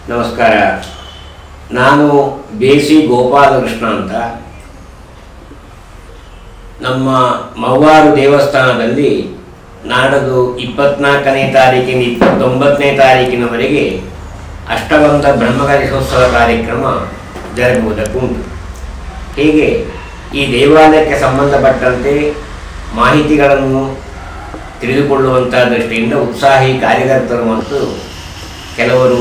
ನಮಸ್ಕಾರ ನಾನು ಬೇಸಿ ಗೋಪಾಲಕೃಷ್ಣ ಅಂತ ನಮ್ಮ ಮವ್ವಾರು ದೇವಸ್ಥಾನದಲ್ಲಿ ನಾಡದು ಇಪ್ಪತ್ನಾಲ್ಕನೇ ತಾರೀಕಿನ ಇಪ್ಪತ್ತೊಂಬತ್ತನೇ ತಾರೀಕಿನವರೆಗೆ ಅಷ್ಟಬಂಧ ಬ್ರಹ್ಮಕಲಿಶೋತ್ಸವ ಕಾರ್ಯಕ್ರಮ ಜರುಗುವುದಕ್ಕುಂಟು ಹೀಗೆ ಈ ದೇವಾಲಯಕ್ಕೆ ಸಂಬಂಧಪಟ್ಟಂತೆ ಮಾಹಿತಿಗಳನ್ನು ತಿಳಿದುಕೊಳ್ಳುವಂಥ ದೃಷ್ಟಿಯಿಂದ ಉತ್ಸಾಹಿ ಕಾರ್ಯಕರ್ತರು ಮತ್ತು ಕೆಲವರು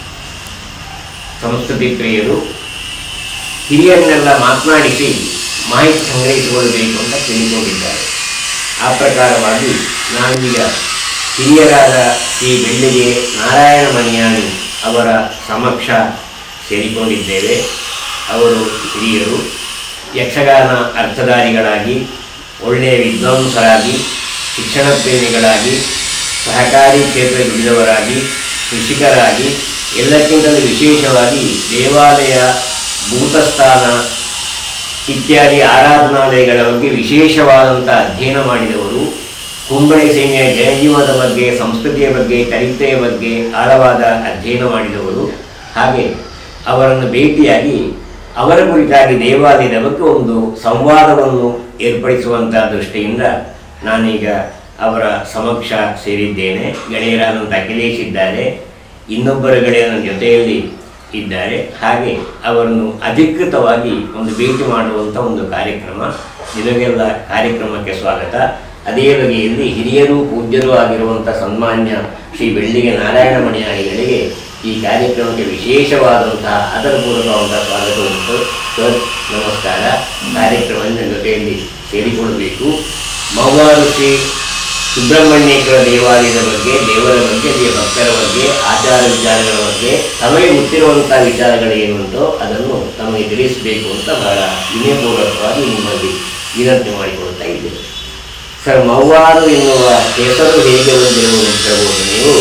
ಸಂಸ್ಕೃತಿ ಪ್ರಿಯರು ಹಿರಿಯರನ್ನೆಲ್ಲ ಮಾತನಾಡಿಸಿ ಮಾಹಿತಿ ಸಂಗ್ರಹಿಸಿಕೊಳ್ಳಬೇಕು ಅಂತ ಕೇಳಿಕೊಂಡಿದ್ದಾರೆ ಆ ಪ್ರಕಾರವಾಗಿ ನಾವೀಗ ಹಿರಿಯರಾದ ಶ್ರೀ ಬೆಳ್ಳಿಗೆ ನಾರಾಯಣ ಮಣಿಯಾಣಿ ಅವರ ಸಮಕ್ಷ ಸೇರಿಕೊಂಡಿದ್ದೇವೆ ಅವರು ಹಿರಿಯರು ಯಕ್ಷಗಾನ ಅರ್ಥಧಾರಿಗಳಾಗಿ ಒಳ್ಳೆಯ ವಿದ್ವಾಂಸರಾಗಿ ಶಿಕ್ಷಣ ಪ್ರೇಮಿಗಳಾಗಿ ಸಹಕಾರಿ ಕ್ಷೇತ್ರ ದುಡಿದವರಾಗಿ ಕೃಷಿಕರಾಗಿ ಎಲ್ಲಕ್ಕಿಂತಲೂ ವಿಶೇಷವಾಗಿ ದೇವಾಲಯ ಭೂತಸ್ಥಾನ ಇತ್ಯಾದಿ ಆರಾಧನಾಲಯಗಳ ಬಗ್ಗೆ ವಿಶೇಷವಾದಂಥ ಅಧ್ಯಯನ ಮಾಡಿದವರು ಕುಂಬಳೆ ಸೇನೆಯ ಜನಜೀವನದ ಬಗ್ಗೆ ಸಂಸ್ಕೃತಿಯ ಬಗ್ಗೆ ಚರಿತ್ರೆಯ ಬಗ್ಗೆ ಆಳವಾದ ಅಧ್ಯಯನ ಮಾಡಿದವರು ಹಾಗೆ ಅವರನ್ನು ಭೇಟಿಯಾಗಿ ಅವರ ಕುರಿತಾಗಿ ದೇವಾಲಯದ ಬಗ್ಗೆ ಒಂದು ಸಂವಾದವನ್ನು ಏರ್ಪಡಿಸುವಂಥ ದೃಷ್ಟಿಯಿಂದ ನಾನೀಗ ಅವರ ಸಮಕ್ಷ ಸೇರಿದ್ದೇನೆ ಗೆಳೆಯರಾದಂಥ ಅಖಿಲೇಶ್ ಇದ್ದಾರೆ ಇನ್ನೊಬ್ಬರ ಗೆಳೆಯ ನನ್ನ ಜೊತೆಯಲ್ಲಿ ಇದ್ದಾರೆ ಹಾಗೆ ಅವರನ್ನು ಅಧಿಕೃತವಾಗಿ ಒಂದು ಭೇಟಿ ಮಾಡುವಂಥ ಒಂದು ಕಾರ್ಯಕ್ರಮ ನಿಮಗೆಲ್ಲ ಕಾರ್ಯಕ್ರಮಕ್ಕೆ ಸ್ವಾಗತ ಅದೇ ಬಗೆಯಲ್ಲಿ ಹಿರಿಯರು ಪೂಜ್ಯರು ಆಗಿರುವಂಥ ಸನ್ಮಾನ್ಯ ಶ್ರೀ ಬೆಳ್ಳಿಗೆ ನಾರಾಯಣ ಮಣಿಯಾಣಿಗಳಿಗೆ ಈ ಕಾರ್ಯಕ್ರಮಕ್ಕೆ ವಿಶೇಷವಾದಂತಹ ಆದರಪೂರ್ವಕವಾದಂಥ ಸ್ವಾಗತ ಉಂಟು ಸರ್ ನಮಸ್ಕಾರ ಕಾರ್ಯಕ್ರಮದ ಜೊತೆಯಲ್ಲಿ ಸೇರಿಕೊಳ್ಳಬೇಕು ಮೌವಾರು ಶ್ರೀ ಸುಬ್ರಹ್ಮಣ್ಯೇಶ್ವರ ದೇವಾಲಯದ ಬಗ್ಗೆ ದೇವರ ಬಗ್ಗೆ ಅಲ್ಲಿಯ ಭಕ್ತರ ಬಗ್ಗೆ ಆಚಾರ ವಿಚಾರಗಳ ಬಗ್ಗೆ ತಮಗೆ ಗೊತ್ತಿರುವಂಥ ವಿಚಾರಗಳೇನು ಉಂಟೋ ಅದನ್ನು ತಮಗೆ ತಿಳಿಸಬೇಕು ಅಂತ ಬಹಳ ವಿನಯಪೂರ್ವಕವಾಗಿ ನಿಮ್ಮಲ್ಲಿ ವಿನಂತಿ ಮಾಡಿಕೊಳ್ತಾ ಇದ್ದೇವೆ ಸರ್ ಮೌವಾರು ಎನ್ನುವ ಹೆಸರು ಹೇಗೆ ಬಂದಿರುವುದು ಹೇಳ್ಬೋದು ನೀವು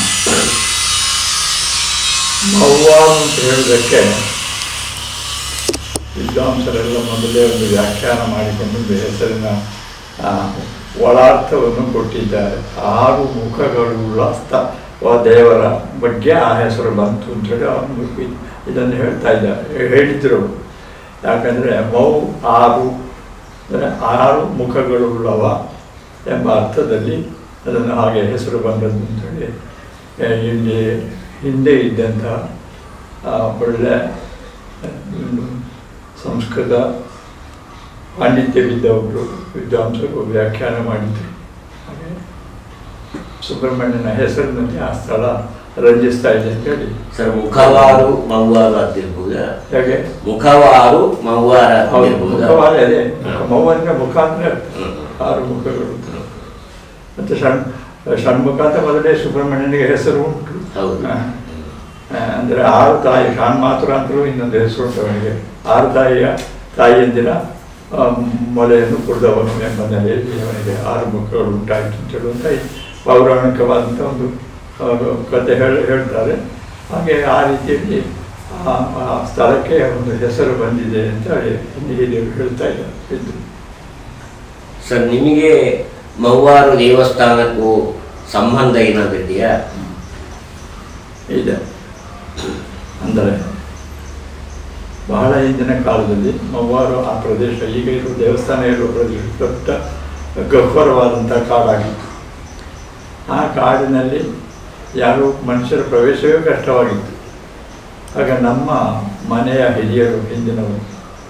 ಮವ್ವ ಅಂತ ಹೇಳೋದಕ್ಕೆ ವಿದ್ವಾಂಸರೆಲ್ಲ ಮೊದಲೇ ಒಂದು ವ್ಯಾಖ್ಯಾನ ಮಾಡಿಕೊಂಡು ಒಂದು ಹೆಸರಿನ ಆ, ಒಳಾರ್ಥವನ್ನು ಕೊಟ್ಟಿದ್ದಾರೆ ಆರು ಮುಖಗಳುಳ್ಳ ಸ್ಥ ವ ದೇವರ ಬಗ್ಗೆ ಆ ಹೆಸರು ಬಂತು ಅಂತೇಳಿ ಅವನು ಇ- ಇದನ್ನು ಹೇಳ್ತಾ ಇದ್ದಾರೆ ಹೇಳಿದ್ರು ಅವ್ರು. ಯಾಕಂದರೆ ಮೌ ಆರು ಅಂದರೆ ಆರು ಮುಖಗಳುಳ್ಳವ ಎಂಬ ಅರ್ಥದಲ್ಲಿ ಅದನ್ನು ಹಾಗೆ ಹೆಸರು ಬಂದದ್ದು ಅಂತೇಳಿ ಆ, ಇಲ್ಲಿ ಹಿಂದೆ ಇದ್ದಂಥ ಆ, ಒಳ್ಳೆ ಒಂದು ಸಂಸ್ಕೃತ ಪಾಂಡಿತ್ಯವಿದ್ದವರು ವಿದ್ವಾಂಸರು ವ್ಯಾಖ್ಯಾನ ಮಾಡಿದ್ರು ಹಾಗೆ ಸುಬ್ರಹ್ಮಣ್ಯನ ಹೆಸರಿನಲ್ಲಿ ಆ ಸ್ಥಳ ರಂಜಿಸ್ತಾ ಇದೆ ಅಂತ ಹೇಳಿ ಸರ್ ಮುಖವಾರು ಮವ್ವಾರು ಅಂತಿರ್ಬೋದಾ ಹೇಗೆ ಮುಖವಾರು ಮವ್ವಾರ ಹೌದು ಅಂತಿರ್ಬೋದಾ? ಮುಖವಾರ ಇದೆ ಹ್ಮ್. ಮೌವನ್ನ ಮುಖ ಅಂದ್ರೆ ಹ್ಮ್. ಆರು ಮುಖಗಳು ಅಂತ. ಮತ್ತೆ ಷಣ್ ಷಣ್ಮುಖ ಅಂತ ಮೊದಲೇ ಸುಬ್ರಹ್ಮಣ್ಯನಿಗೆ ಹೆಸರು ಉಂಟು ಹೌದು ಹ. ಆ, ಅಂದ್ರೆ ಆರು ತಾಯಿ ಶಾನ್ ಮಾತುರ ಅಂತಲೂ ಇನ್ನೊಂದು ಹೆಸರು ಉಂಟು ಅವನಿಗೆ ಆರು ತಾಯಿಯ ತಾಯಿಯಂದಿನ ಆ, ಮೊಲೆಯನ್ನು ಕುಡಿದವನು ಎಂಬ ನೆಲೆಯಲ್ಲಿ ಅವನಿಗೆ ಆರು ಮುಖಗಳು ಉಂಟಾಯಿತು ಅಂತ ಹೇಳುವಂಥ ಈ ಪೌರಾಣಿಕವಾದಂಥ ಒಂದು ಆ, ಕತೆ ಹೇಳಿ ಹೇಳ್ತಾರೆ ಹಾಗೆ ಆ ರೀತಿಯಲ್ಲಿ ಆ ಆ ಸ್ಥಳಕ್ಕೆ ಒಂದು ಹೆಸರು ಬಂದಿದೆ ಅಂತ ಹೇಳಿ ಹಿಂದೆ ಹಿರಿಯರು ಹೇಳ್ತಾ ಇದ್ದಾರೆ ಇದ್ರು ಸರ್ ನಿಮಗೆ ಮವ್ವಾರು ದೇವಸ್ಥಾನಕ್ಕೂ ಸಂಬಂಧ ಏನಾದ್ರು ಇದೆಯಾ ಇದೆ ಅಂದರೆ ಬಹಳ ಹಿಂದಿನ ಕಾಲದಲ್ಲಿ ಮವ್ವಾರು ಆ ಪ್ರದೇಶ ಈಗ ಇರುವ ದೇವಸ್ಥಾನ ಇರುವ ಪ್ರದೇಶ ದೊಡ್ಡ ಗಹ್ವರವಾದಂಥ ಕಾಡಾಗಿತ್ತು ಆ ಕಾಡಿನಲ್ಲಿ ಯಾರು ಮನುಷ್ಯರ ಪ್ರವೇಶವೇ ಕಷ್ಟವಾಗಿತ್ತು ಆಗ ನಮ್ಮ ಮನೆಯ ಹಿರಿಯರು ಹಿಂದಿನವರು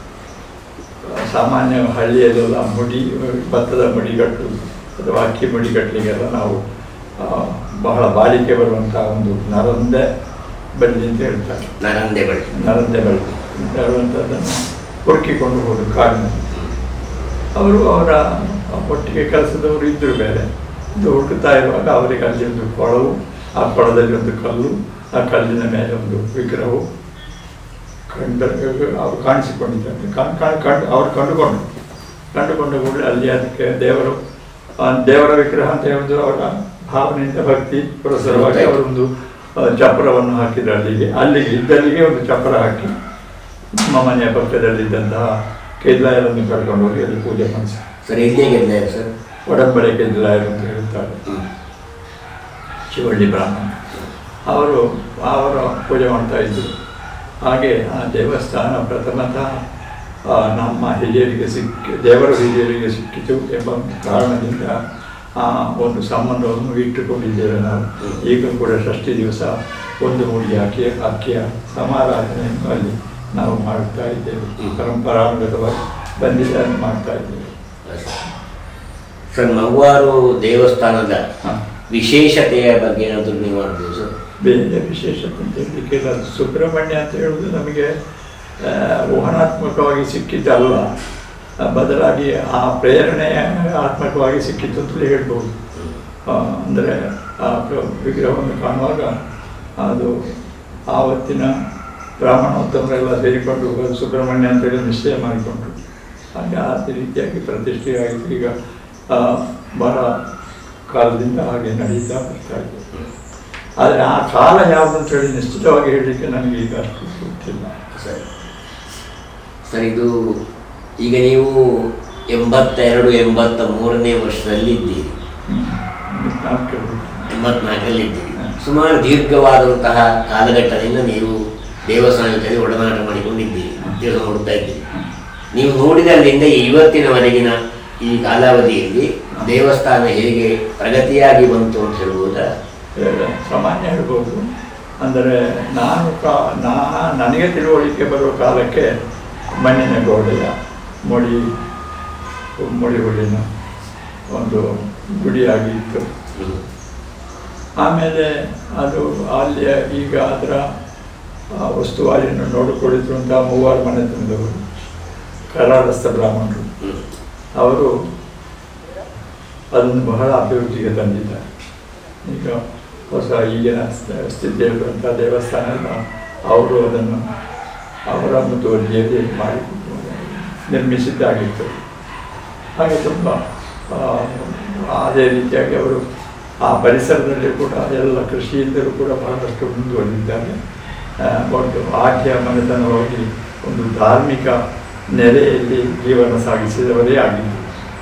ಸಾಮಾನ್ಯ ಹಳ್ಳಿಯಲ್ಲೆಲ್ಲ ಮುಡಿ ಭತ್ತದ ಮುಡಿ ಕಟ್ಟುವುದು ಅಥವಾ ಅಕ್ಕಿ ಮುಡಿ ಕಟ್ಟಲಿಕ್ಕೆಲ್ಲ ನಾವು ಆ, ಬಹಳ ಬಾಳಿಕೆ ಬರುವಂಥ ಒಂದು ನರಂದೆ ಬಳ್ಳಿ ಅಂತ ಹೇಳ್ತಾರೆ ನರಂದೆ ಬಳಿ ನರಂದೆ ಬಳ್ಳಿ ಅಂತ ಹೇಳುವಂಥದ್ದನ್ನು ಹುಡುಕಿಕೊಂಡು ಹೋದರು ಕಾಡಿನಲ್ಲಿ ಅವರು ಅವರ ಒಟ್ಟಿಗೆ ಕೆಲಸದವರು ಇದ್ದರು ಬೇರೆ ಇದು ಹುಡುಕ್ತಾ ಇರುವಾಗ ಅವರಿಗೆ ಅಲ್ಲಿ ಒಂದು ಕೊಳವು ಆ ಕೊಳದಲ್ಲಿ ಒಂದು ಕಲ್ಲು ಆ ಕಲ್ಲಿನ ಮೇಲೆ ಒಂದು ವಿಗ್ರಹವು ಕಂಡ ಅವರು ಕಾಣಿಸಿಕೊಂಡಿದ್ದಾರೆ ಕಾಣ್ ಕಾಣ್ ಕಂಡು ಅವ್ರು ಕಂಡುಕೊಂಡ್ರು ಕಂಡುಕೊಂಡ ಕೂಡಲೇ ಅಲ್ಲಿ ಅದಕ್ಕೆ ದೇವರು ಆ ದೇವರ ವಿಗ್ರಹ ಅಂತ ಹೇಳುವುದು ಅವರ ಭಾವನೆಯಿಂದ ಭಕ್ತಿ ಪುರಸರವಾಗಿ ಅವರೊಂದು ಆ, ಚಪ್ರವನ್ನು ಹಾಕಿದ್ರು ಅಲ್ಲಿಗೆ ಅಲ್ಲಿಗೆ ಇದ್ದಲ್ಲಿಗೆ ಒಂದು ಚಪ್ರ ಹಾಕಿ ನಮ್ಮ ಮನೆಯ ಪಕ್ಕದಲ್ಲಿದ್ದಂತಹ ಕೇದ್ಲಾಯರನ್ನು ಕರ್ಕೊಂಡು ಹೋಗಿ ಅಲ್ಲಿ ಪೂಜೆ ಮಾಡಿಸಿ ಸರ್ ಎಲ್ಲಿಗೆ ಸರ್ ಒಡಂಬಡಿಕೆ ಕೇದ್ಲಾಯರು ಅಂತ ಹೇಳ್ತಾರೆ ಹ್ಮ್. ಶಿವಳ್ಳಿ ಬ್ರಾಹ್ಮಣ ಅವರು ಅವರ ಪೂಜೆ ಮಾಡ್ತಾ ಇದ್ದರು ಹಾಗೆ ಆ ದೇವಸ್ಥಾನ ಪ್ರಥಮತಃ ಆ, ನಮ್ಮ ಹಿರಿಯರಿಗೆ ಸಿಕ್ಕಿ ದೇವರ ಹಿರಿಯರಿಗೆ ಸಿಕ್ಕಿತು ಎಂಬ ಕಾರಣದಿಂದ ಆ ಒಂದು ಸಂಬಂಧವನ್ನು ಇಟ್ಟುಕೊಂಡಿದ್ದೇವೆ ನಾವು ಈಗ ಕೂಡ ಷಷ್ಠಿ ದಿವಸ ಒಂದು ಮುಡಿ ಅಕ್ಕಿ ಅಕ್ಕಿಯ ಸಮಾರಾಧನೆಯನ್ನು ಅಲ್ಲಿ ನಾವು ಮಾಡ್ತಾ ಇದ್ದೇವೆ ಹ್ಮ್. ಪರಂಪರಾಗತವಾಗಿ ಬಂದಿದೆ ಅದನ್ನು ಮಾಡ್ತಾ ಇದ್ದೇವೆ ಸರ್ ಮಗುವಾರು ದೇವಸ್ಥಾನದ ಹಾಂ ವಿಶೇಷತೆಯ ಬಗ್ಗೆ ಏನಾದರೂ ನೀವು ಮಾಡ್ಬೋದು ಸರ್ ಬೇರೆ ವಿಶೇಷತೆ ಅಂತ ಹೇಳಲಿಕ್ಕೆ ಇಲ್ಲ ಸುಬ್ರಹ್ಮಣ್ಯ ಅಂತ ಹೇಳುವುದು ನಮಗೆ ಆ, ಊಹಾತ್ಮಕವಾಗಿ ಸಿಕ್ಕಿದ್ದಲ್ಲ ಆ, ಬದಲಾಗಿ ಆ ಪ್ರೇರಣೆ ಆತ್ಮಕವಾಗಿ ಸಿಕ್ಕಿತ್ತು ಅಂತಲೇ ಹೇಳ್ಬೋದು ಅಂದರೆ ಆ ಪ್ರ- ವಿಗ್ರಹವನ್ನು ಕಾಣುವಾಗ ಅದು ಆವತ್ತಿನ ಬ್ರಾಹ್ಮಣೋತ್ತಮರೆಲ್ಲ ಸೇರಿಕೊಂಡು ಅದು ಸುಬ್ರಹ್ಮಣ್ಯ ಅಂತೇಳಿ ನಿಶ್ಚಯ ಮಾಡಿಕೊಂಡ್ರು ಹಾಗೆ ಆ ರೀತಿಯಾಗಿ ಪ್ರತಿಷ್ಠೆ ಆಯಿತು ಈಗ ಆ, ಬಹಳ ಕಾಲದಿಂದ ಹಾಗೆ ನಡೀತಾ ಬರ್ತಾ ಇದೆ ಆದರೆ ಆ ಕಾಲ ಯಾವುದು ಅಂತ ಹೇಳಿ ನಿಶ್ಚಿತವಾಗಿ ಹೇಳಲಿಕ್ಕೆ ನನಗೆ ಈಗ ಅಷ್ಟು ಗೊತ್ತಿಲ್ಲ ಸರಿ ಸರ್ ಇದು ಈಗ ನೀವು ಎಂಬತ್ತೆರಡು ಎಂಬತ್ತ ಮೂರನೇ ವರ್ಷದಲ್ಲಿದ್ದೀರಿ ನಾಲ್ಕು ಎಂಬತ್ನಾಲ್ಕಲ್ಲಿದ್ದೀರಿ ಸುಮಾರು ದೀರ್ಘವಾದಂತಹ ಕಾಲಘಟ್ಟದಿಂದ ನೀವು ದೇವಸ್ಥಾನ ಜೊತೆ ಒಡನಾಟ ಮಾಡಿಕೊಂಡಿದ್ದೀರಿ ದೇವಸ್ಥಾನ ನೋಡ್ತಾ ಇದ್ದೀರಿ ನೀವು ನೋಡಿದಲ್ಲಿಂದ ಇವತ್ತಿನವರೆಗಿನ ಈ ಕಾಲಾವಧಿಯಲ್ಲಿ ದೇವಸ್ಥಾನ ಹೇಗೆ ಪ್ರಗತಿಯಾಗಿ ಬಂತು ಅಂತ ಹೇಳ್ಬೋದಾ ಹೇಳ ಸಾಮಾನ್ಯ ಹೇಳ್ಬೋದು ಅಂದರೆ ನಾನು ಕಾ ನಾ ನನಗೆ ತಿಳುವಳಿಕೆ ಬರುವ ಕಾಲಕ್ಕೆ ಮಣ್ಣಿನ ಗೋಡೆಯ ಮುಡಿ ಮುಡಿ ಹುಲ್ಲಿನ ಒಂದು ಗುಡಿಯಾಗಿ ಇತ್ತು ಹ್ಮ್. ಆಮೇಲೆ ಅದು ಅಲ್ಲಿ ಈಗ ಅದರ ಆ, ಉಸ್ತುವಾರಿಯನ್ನು ನೋಡಿಕೊಳ್ಳಿರುವಂಥ ಮೂವರು ಮನೆತನದವರು ಕರಾರಸ್ಥ ಬ್ರಾಹ್ಮಣರು ಹ್ಮ್. ಅವರು ಅದನ್ನು ಬಹಳ ಅಭಿವೃದ್ಧಿಗೆ ತಂದಿದ್ದಾರೆ ಈಗ ಹೊಸ ಈಗಿನ ಸ- ಸ್ಥಿತಿಯಲ್ಲಿರುವಂಥ ದೇವಸ್ಥಾನ ಎಲ್ಲ ಅವರು ಅದನ್ನು ಅವರ ಮುತುವರ್ಜಿಯಲ್ಲಿ ಮಾಡಿ ನಿರ್ಮಿಸಿದ್ದಾಗಿತ್ತು ಹಾಗೆ ತುಂಬ ಆ, ಅದೇ ರೀತಿಯಾಗಿ ಅವರು ಆ ಪರಿಸರದಲ್ಲಿ ಕೂಡ ಎಲ್ಲ ಕೃಷಿಯಿಂದಲೂ ಕೂಡ ಬಹಳಷ್ಟು ಮುಂದುವರೆದಿದ್ದಾರೆ ಆ, ಒಂದು ಆದ್ಯ ಮನೆತನವಾಗಿ ಒಂದು ಧಾರ್ಮಿಕ ನೆಲೆಯಲ್ಲಿ ಜೀವನ ಸಾಗಿಸಿದವರೇ ಆಗಿದ್ದರು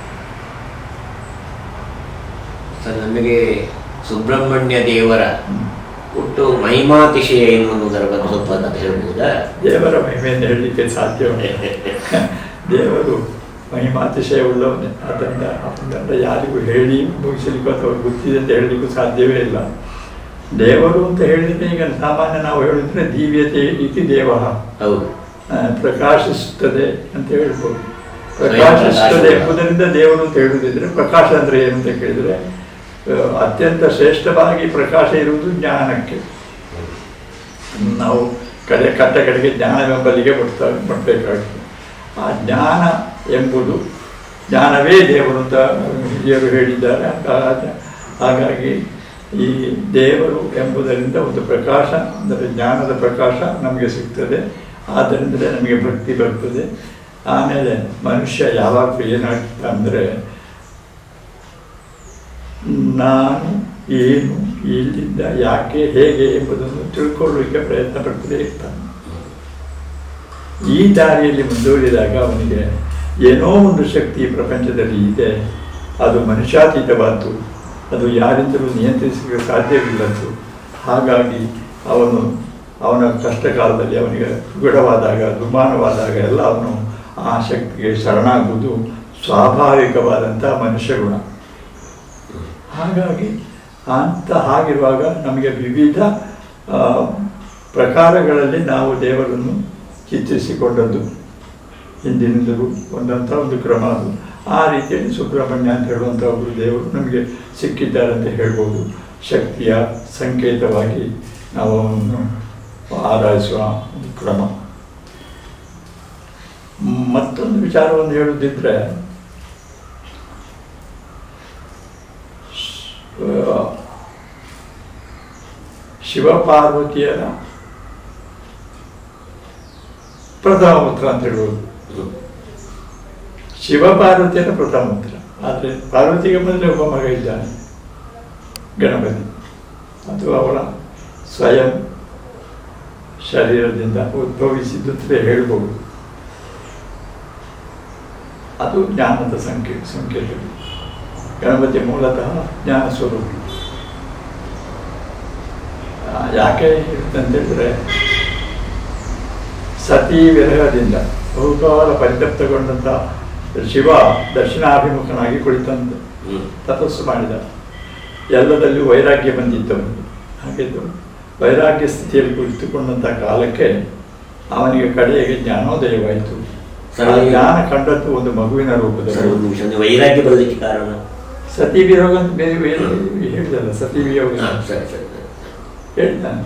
ಸರ್ ನಮಗೆ ಸುಬ್ರಹ್ಮಣ್ಯ ದೇವರ ಒಟ್ಟು ಮಹಿಮಾತಿಶಯ ಏನು ಅನ್ನೋದರ ಬಗ್ಗೆ ಸ್ವಲ್ಪ ಕಥೆ ಹೇಳ್ಬೋದಾ ದೇವರ ಮಹಿಮೆಯನ್ನು ಹೇಳಲಿಕ್ಕೆ ಸಾಧ್ಯವೇ ದೇವರು ಮಹಿಮಾತಿಶಯವುಳ್ಳವನೇ ಅದರಿಂದ ಅದರಿಂದ ಯಾರಿಗೂ ಹೇಳಿ ಮುಗಿಸಲಿಕ್ಕೂ ಅಥವಾ ಗೊತ್ತಿದೆ ಅಂತ ಹೇಳಲಿಕ್ಕೂ ಸಾಧ್ಯವೇ ಇಲ್ಲ ದೇವರು ಅಂತ ಹೇಳಿದ್ರೆ ಈಗ ಸಾಮಾನ್ಯ ನಾವು ಹೇಳಿದ್ರೆ ದಿವ್ಯತೆ ಇತಿ ದೇವ ಹೌದು ಪ್ರಕಾಶಿಸುತ್ತದೆ ಅಂತ ಹೇಳ್ಬೋದು ಪ್ರಕಾಶಿಸುತ್ತದೆ ಎಂಬುದರಿಂದ ದೇವರು ಅಂತ ಹೇಳುವುದಿದ್ರೆ ಪ್ರಕಾಶ ಅಂದ್ರೆ ಏನು ಅಂತ ಕೇಳಿದ್ರೆ ಆ, ಅತ್ಯಂತ ಶ್ರೇಷ್ಠವಾಗಿ ಪ್ರಕಾಶ ಇರುವುದು ಜ್ಞಾನಕ್ಕೆ ನಾವು ಕಡೆ ಕಟ್ಟ ಕಡೆಗೆ ಜ್ಞಾನವೆಂಬಲ್ಲಿಗೆ ಬರ್ತಾ ಬರಬೇಕಾಗ್ತದೆ ಆ ಜ್ಞಾನ ಎಂಬುದು ಜ್ಞಾನವೇ ದೇವರು ಅಂತ ಹಿರಿಯರು ಹೇಳಿದ್ದಾರೆ ಹಾಗ- ಹಾಗಾಗಿ ಈ ದೇವರು ಎಂಬುದರಿಂದ ಒಂದು ಪ್ರಕಾಶ ಅಂದರೆ ಜ್ಞಾನದ ಪ್ರಕಾಶ ನಮಗೆ ಸಿಗ್ತದೆ ಆದ್ದರಿಂದಲೇ ನಮಗೆ ಭಕ್ತಿ ಬರ್ತದೆ ಆಮೇಲೆ ಮನುಷ್ಯ ಯಾವಾಗಲೂ ಏನಾಗ್ತದೆ ಅಂದರೆ ನಾನು ಏನು ಇಲ್ಲಿಂದ ಯಾಕೆ ಹೇಗೆ ಎಂಬುದನ್ನು ತಿಳ್ಕೊಳ್ಳಲಿಕ್ಕೆ ಪ್ರಯತ್ನ ಪಡ್ತಲೇ ಇರ್ತಾನೆ ಈ ದಾರಿಯಲ್ಲಿ ಮುಂದುವರಿದಾಗ ಅವನಿಗೆ ಏನೋ ಒಂದು ಶಕ್ತಿ ಈ ಪ್ರಪಂಚದಲ್ಲಿ ಇದೆ ಅದು ಮನುಷ್ಯಾತೀತವಾದ್ದು ಅದು ಯಾರಿಂದಲೂ ನಿಯಂತ್ರಿಸಲಿಕ್ಕೆ ಸಾಧ್ಯವಿಲ್ಲದ್ದು ಹಾಗಾಗಿ ಅವನು ಅವನ ಕಷ್ಟ ಕಾಲದಲ್ಲಿ ಅವನಿಗೆ ಸುಗಡವಾದಾಗ ದುಮಾನವಾದಾಗ ಎಲ್ಲ ಅವನು ಆ ಶಕ್ತಿಗೆ ಶರಣಾಗುವುದು ಸ್ವಾಭಾವಿಕವಾದಂಥ ಮನುಷ್ಯ ಗುಣ ಹಾಗಾಗಿ ಅಂತ ಹಾಗಿರುವಾಗ ನಮಗೆ ವಿವಿಧ ಆ, ಪ್ರಕಾರಗಳಲ್ಲಿ ನಾವು ದೇವರನ್ನು ಚಿತ್ರಿಸಿಕೊಂಡದ್ದು ಹಿಂದಿನಿಂದಲೂ ಒಂದಂಥ ಒಂದು ಕ್ರಮ ಅದು ಆ ರೀತಿಯಲ್ಲಿ ಸುಬ್ರಹ್ಮಣ್ಯ ಅಂತ ಹೇಳುವಂಥ ಒಬ್ಬರು ದೇವರು ನಮಗೆ ಸಿಕ್ಕಿದ್ದಾರೆ ಅಂತ ಹೇಳ್ಬೋದು ಶಕ್ತಿಯ ಸಂಕೇತವಾಗಿ ನಾವು ಅವನನ್ನು ಆರಾಧಿಸುವ ಒಂದು ಕ್ರಮ ಮತ್ತೊಂದು ವಿಚಾರವನ್ನು ಹೇಳುದಿದ್ರೆ ಆ, ಶಿವಪಾರ್ವತಿಯರ ಪ್ರಥಮ ಪುತ್ರ ಅಂತ ಹೇಳ್ಬೋದು ಹ್ಮ್. ಶಿವಪಾರ್ವತಿಯರ ಪ್ರಥಮ ಪುತ್ರ ಆದರೆ ಪಾರ್ವತಿಗೆ ಮೊದಲೇ ಒಬ್ಬ ಮಗ ಇದ್ದಾನೆ ಗಣಪತಿ ಅದು ಅವಳ ಸ್ವಯಂ ಶರೀರದಿಂದ ಉದ್ಭವಿಸಿದ್ದು ಅಂತಲೇ ಹೇಳ್ಬೋದು ಅದು ಜ್ಞಾನದ ಸಂಕೇತ ಸಂಕೇತ ಗಣಪತಿ ಮೂಲತಃ ಜ್ಞಾನ ಸ್ವರೂಪಿ ಆ, ಯಾಕೆ ಇರುತ್ತೆ ಅಂತ ಹೇಳಿದ್ರೆ ಸತಿ ವಿರಹದಿಂದ ಬಹುಕಾಲ ಪರಿತಪ್ತಗೊಂಡಂತ ಶಿವ ದಕ್ಷಿಣಾಭಿಮುಖನಾಗಿ ಕುಳಿತಂತೆ ಹ್ಮ್. ತಪಸ್ಸು ಮಾಡಿದ ಎಲ್ಲದಲ್ಲೂ ವೈರಾಗ್ಯ ಬಂದಿತ್ತು ಅವನಿಗೆ ಹಾಗಿದ್ದು ವೈರಾಗ್ಯ ಸ್ಥಿತಿಯಲ್ಲಿ ಕುಳಿತುಕೊಂಡಂಥ ಕಾಲಕ್ಕೆ ಅವನಿಗೆ ಕಡೆಗೆ ಜ್ಞಾನೋದಯವಾಯಿತು ಸರಿ. ಆ ಜ್ಞಾನ ಕಂಡದ್ದು ಒಂದು ಮಗುವಿನ ರೂಪದಲ್ಲಿ ಸರ್ ಒಂದು ನಿಮಿಷ ನೀವು ವೈರಾಗ್ಯ ಬರಲಿಕ್ಕೆ ಕಾರಣ ಸತಿ ವಿಯೋಗ ಅಂತ ಬೇರೆ ಬೇರೆ ಹೇಳಿದಲ್ಲ ಸತಿ ವಿಯೋಗ ಹಾ, ಸರಿ ಸರಿ ಸರಿ. ಹೇಳ್ತಾನೆ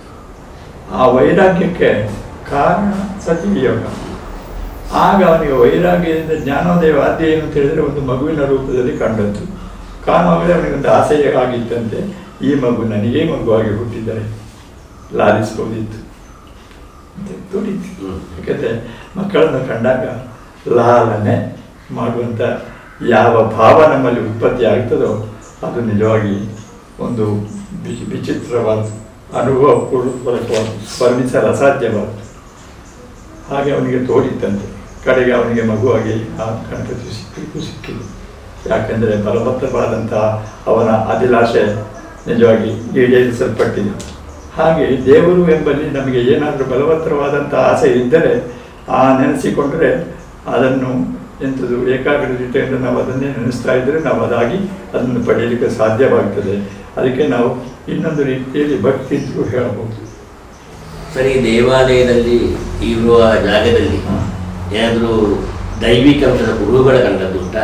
ಆ ವೈರಾಗ್ಯಕ್ಕೆ ಕಾರಣ ಸತಿ ವಿಯೋಗ ಆಗ ಅವನಿಗೆ ವೈರಾಗ್ಯದಿಂದ ಜ್ಞಾನೋದಯ ವಾದ್ಯ ಏನು ಅಂತ ಹೇಳಿದ್ರೆ ಒಂದು ಮಗುವಿನ ರೂಪದಲ್ಲಿ ಕಂಡದ್ದು ಕಾಣುವಾಗಲೇ ಅವನಿಗೆ ಒಂದು ಆಸೆ ಆಗಿತ್ತಂತೆ ಈ ಮಗು ನನಗೇ ಮಗುವಾಗಿ ಹುಟ್ಟಿದರೆ ಲಾಲಿಸ್ಬೋದಿತ್ತು ಅಂತ ತುಡಿತು ಹ್ಮ್. ಯಾಕಂದ್ರೆ ಮಕ್ಕಳನ್ನು ಕಂಡಾಗ ಲಾಲನೆ ಮಾಡುವಂಥ ಯಾವ ಭಾವ ನಮ್ಮಲ್ಲಿ ಉತ್ಪತ್ತಿ ಆಗ್ತದೋ ಅದು ನಿಜವಾಗಿ ಒಂದು ವಿ- ವಿಚಿತ್ರವಾದ ಅನುಭವ ಪೂರ್ವಕವಾದ ವರ್ಣಿಸಲು ಅಸಾಧ್ಯವಾದ ಹಾಗೆ ಅವನಿಗೆ ತೋರಿತ್ತಂತೆ ಕಡೆಗೆ ಅವನಿಗೆ ಮಗುವಾಗಿ ಆ ಗಣಪತಿ ಸಿಕ್ಕಿಗೂ ಸಿಕ್ಕಿದೆ ಯಾಕೆಂದರೆ ಬಲವತ್ತರವಾದಂತಹ ಅವನ ಅಭಿಲಾಷೆ ನಿಜವಾಗಿ ಈಡೇರಿಸಲ್ಪಟ್ಟಿದೆ ಹಾಗೆ ದೇವರು ಎಂಬಲ್ಲಿ ನಮಗೆ ಏನಾದರೂ ಬಲವತ್ತರವಾದಂಥ ಆಸೆ ಇದ್ದರೆ ಆ ನೆನೆಸಿಕೊಂಡ್ರೆ ಅದನ್ನು ಎಂಥದ್ದು ಏಕಾಗ್ರತೆಯಿಂದ ನಾವು ಅದನ್ನೇ ನೆನೆಸ್ತಾ ಇದ್ದರೆ ನಾವು ಅದಾಗಿ ಅದನ್ನು ಪಡೆಯಲಿಕ್ಕೆ ಸಾಧ್ಯವಾಗ್ತದೆ ಅದಕ್ಕೆ ನಾವು ಇನ್ನೊಂದು ರೀತಿಯಲ್ಲಿ ಭಕ್ತಿ ಅಂತಲೂ ಹೇಳಬಹುದು ಸರಿ ದೇವಾಲಯದಲ್ಲಿ ಇರುವ ಜಾಗದಲ್ಲಿ ಹಾ. ಏನಾದರೂ ದೈವಿಕ ಅಂಶದ ಕುರುಹುಗಳ ಕಂಡದ್ದುಂಟಾ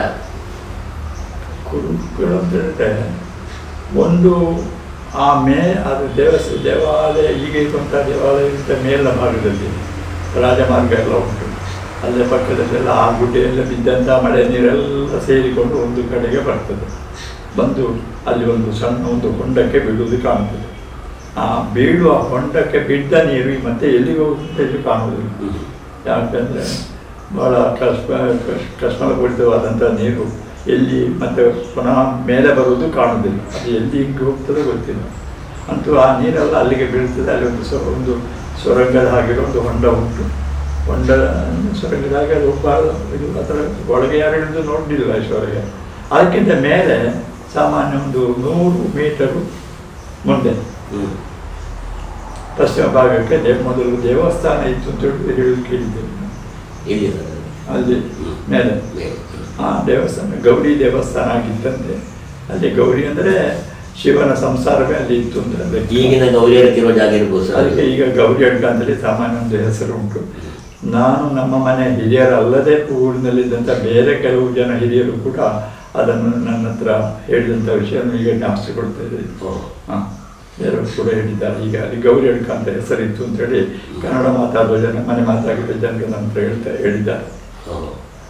ಕುರುಗಳು ಅಂತ ಹೇಳಿದ್ರೆ ಒಂದು ಆ ಮೇ ಅದು ದೇವಸ್ ದೇವಾಲಯ ಈಗ ಇರುವಂಥ ದೇವಾಲಯದ ಮೇಲಿನ ಭಾಗದಲ್ಲಿ ರಾಜಮಾರ್ಗ ಎಲ್ಲ ಉಂಟು ಅಲ್ಲೇ ಪಕ್ಕದಲ್ಲೆಲ್ಲ ಆ ಗುಡ್ಡೆಯೆಲ್ಲ ಬಿದ್ದಂಥ ಮಳೆ ನೀರೆಲ್ಲ ಸೇರಿಕೊಂಡು ಒಂದು ಕಡೆಗೆ ಬರ್ತದೆ ಬಂದು ಅಲ್ಲಿ ಒಂದು ಸಣ್ಣ ಒಂದು ಹೊಂಡಕ್ಕೆ ಬೀಳುವುದು ಕಾಣ್ತದೆ ಆ ಬೀಳುವ ಹೊಂಡಕ್ಕೆ ಬಿದ್ದ ನೀರು ಮತ್ತೆ ಎಲ್ಲಿಗೆ ಹೋಗುತ್ತೆ ಎಲ್ಲಿ ಕಾಣುವುದಿಲ್ಲ ಹ್ಮ್. ಯಾಕಂದರೆ ಬಹಳ ಕಷ್ಟ ಕಷ್ಟ- ಕಷ್ಟಪೂರಿತವಾದಂಥ ನೀರು ಎಲ್ಲಿ ಮತ್ತೆ ಪುನಃ ಮೇಲೆ ಬರುವುದು ಕಾಣುವುದಿಲ್ಲ ಅದು ಎಲ್ಲಿ ಹಿಂಗೆ ಹೋಗ್ತದೆ ಗೊತ್ತಿಲ್ಲ ಅಂತೂ ಆ ನೀರೆಲ್ಲ ಅಲ್ಲಿಗೆ ಬೀಳ್ತದೆ ಅಲ್ಲಿ ಒಂದು ಸ್ವ ಒಂದು ಸೊರಂಗದ ಹಾಗೆ ಒಂದು ಹೊಂಡ ಉಂಟು ಹೊಂಡ ಸೊರಂಗದ ಹಾಗೆ ಅದು ಬಹಳ ಇದು ಅದರ ಒಳಗೆ ಯಾರು ಹಿಡಿದು ನೋಡಲಿಲ್ಲ ಐಶ್ವರ್ಯ ಅದಕ್ಕಿಂತ ಮೇಲೆ ಸಾಮಾನ್ಯ ಒಂದು ನೂರು ಮೀಟರು ಮುಂದೆ ಹ್ಮ್. ಪಶ್ಚಿಮ ಭಾಗಕ್ಕೆ ದೇ- ಮೊದಲು ದೇವಸ್ಥಾನ ಇತ್ತು ಅಂತ ಹೇಳಿ ಹೇಳಿ ಕೇಳಿದ್ದೇನೆ ನಾನು. ಇಲ್ಲಿ ಸರ್. ಅಲ್ಲಿ ಮೇಲೆ ಮೇಲೆ. ಆ ದೇವಸ್ಥಾನ ಗೌರಿ ದೇವಸ್ಥಾನ ಆಗಿತ್ತಂತೆ ಅಲ್ಲಿ ಗೌರಿ ಅಂದರೆ ಶಿವನ ಸಂಸಾರವೇ ಅಲ್ಲಿ ಇತ್ತು ಅಂದ್ರೆ ಅದಕ್ಕೆ ಈಗಿನ ಗೌರಿ ಇರೋ ಜಾಗ ಇರ್ಬೋದು ಸರ್ ಅದಕ್ಕೆ ಈಗ ಗೌರಿ ಅಡ್ಕ ಅಂತೇಳಿ ಸಾಮಾನ್ಯ ಒಂದು ಹೆಸರು ಉಂಟು ನಾನು ನಮ್ಮ ಮನೆ ಹಿರಿಯರಲ್ಲದೆ ಊರಿನಲ್ಲಿದ್ದಂಥ ಬೇರೆ ಕೆಲವು ಜನ ಹಿರಿಯರು ಕೂಡ ಅದನ್ನು ನನ್ನ ಹತ್ರ ಹೇಳಿದಂಥ ವಿಷಯವನ್ನು ಈಗ ಜ್ಞಾಪಿಸಿಕೊಡ್ತಾ ಇದ್ದಾರೆ ಓ. ಹಾಂ ಬೇರೆಯವರು ಕೂಡ ಹೇಳಿದ್ದಾರೆ ಈಗ ಅಲ್ಲಿ ಗೌರಿ ಅಡ್ಕ ಅಂತ ಹೆಸರಿತ್ತು ಅಂತೇಳಿ ಕನ್ನಡ ಮಾತಾಡುವ ಜನ ಮನೆ ಮಾತಾಡಿದ ಜನರು ನನ್ನ ಹತ್ರ ಹೇಳ್ತಾ ಹೇಳಿದ್ದಾರೆ ಓ.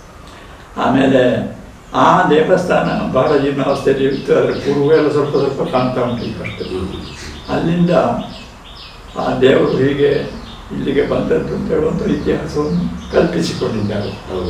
ಆಮೇಲೆ ಆ ದೇವಸ್ಥಾನ ಬಹಳ ಜೀರ್ಣಾವಸ್ಥೆಯಲ್ಲಿ ಇತ್ತು ಅದರ ಪೂರ್ವ ಎಲ್ಲ ಸ್ವಲ್ಪ ಸ್ವಲ್ಪ ಕಾಣ್ತಾ ಉಂಟು ಈಗ ಅಷ್ಟೇ ಹ್ಮ್. ಅಲ್ಲಿಂದ ಆ ದೇವರು ಹೀಗೆ ಇಲ್ಲಿಗೆ ಬಂದದ್ದು ಅಂತ ಹೇಳುವಂಥ ಇತಿಹಾಸವನ್ನು ಕಲ್ಪಿಸಿಕೊಂಡಿದ್ದಾರೆ ಹೌದು.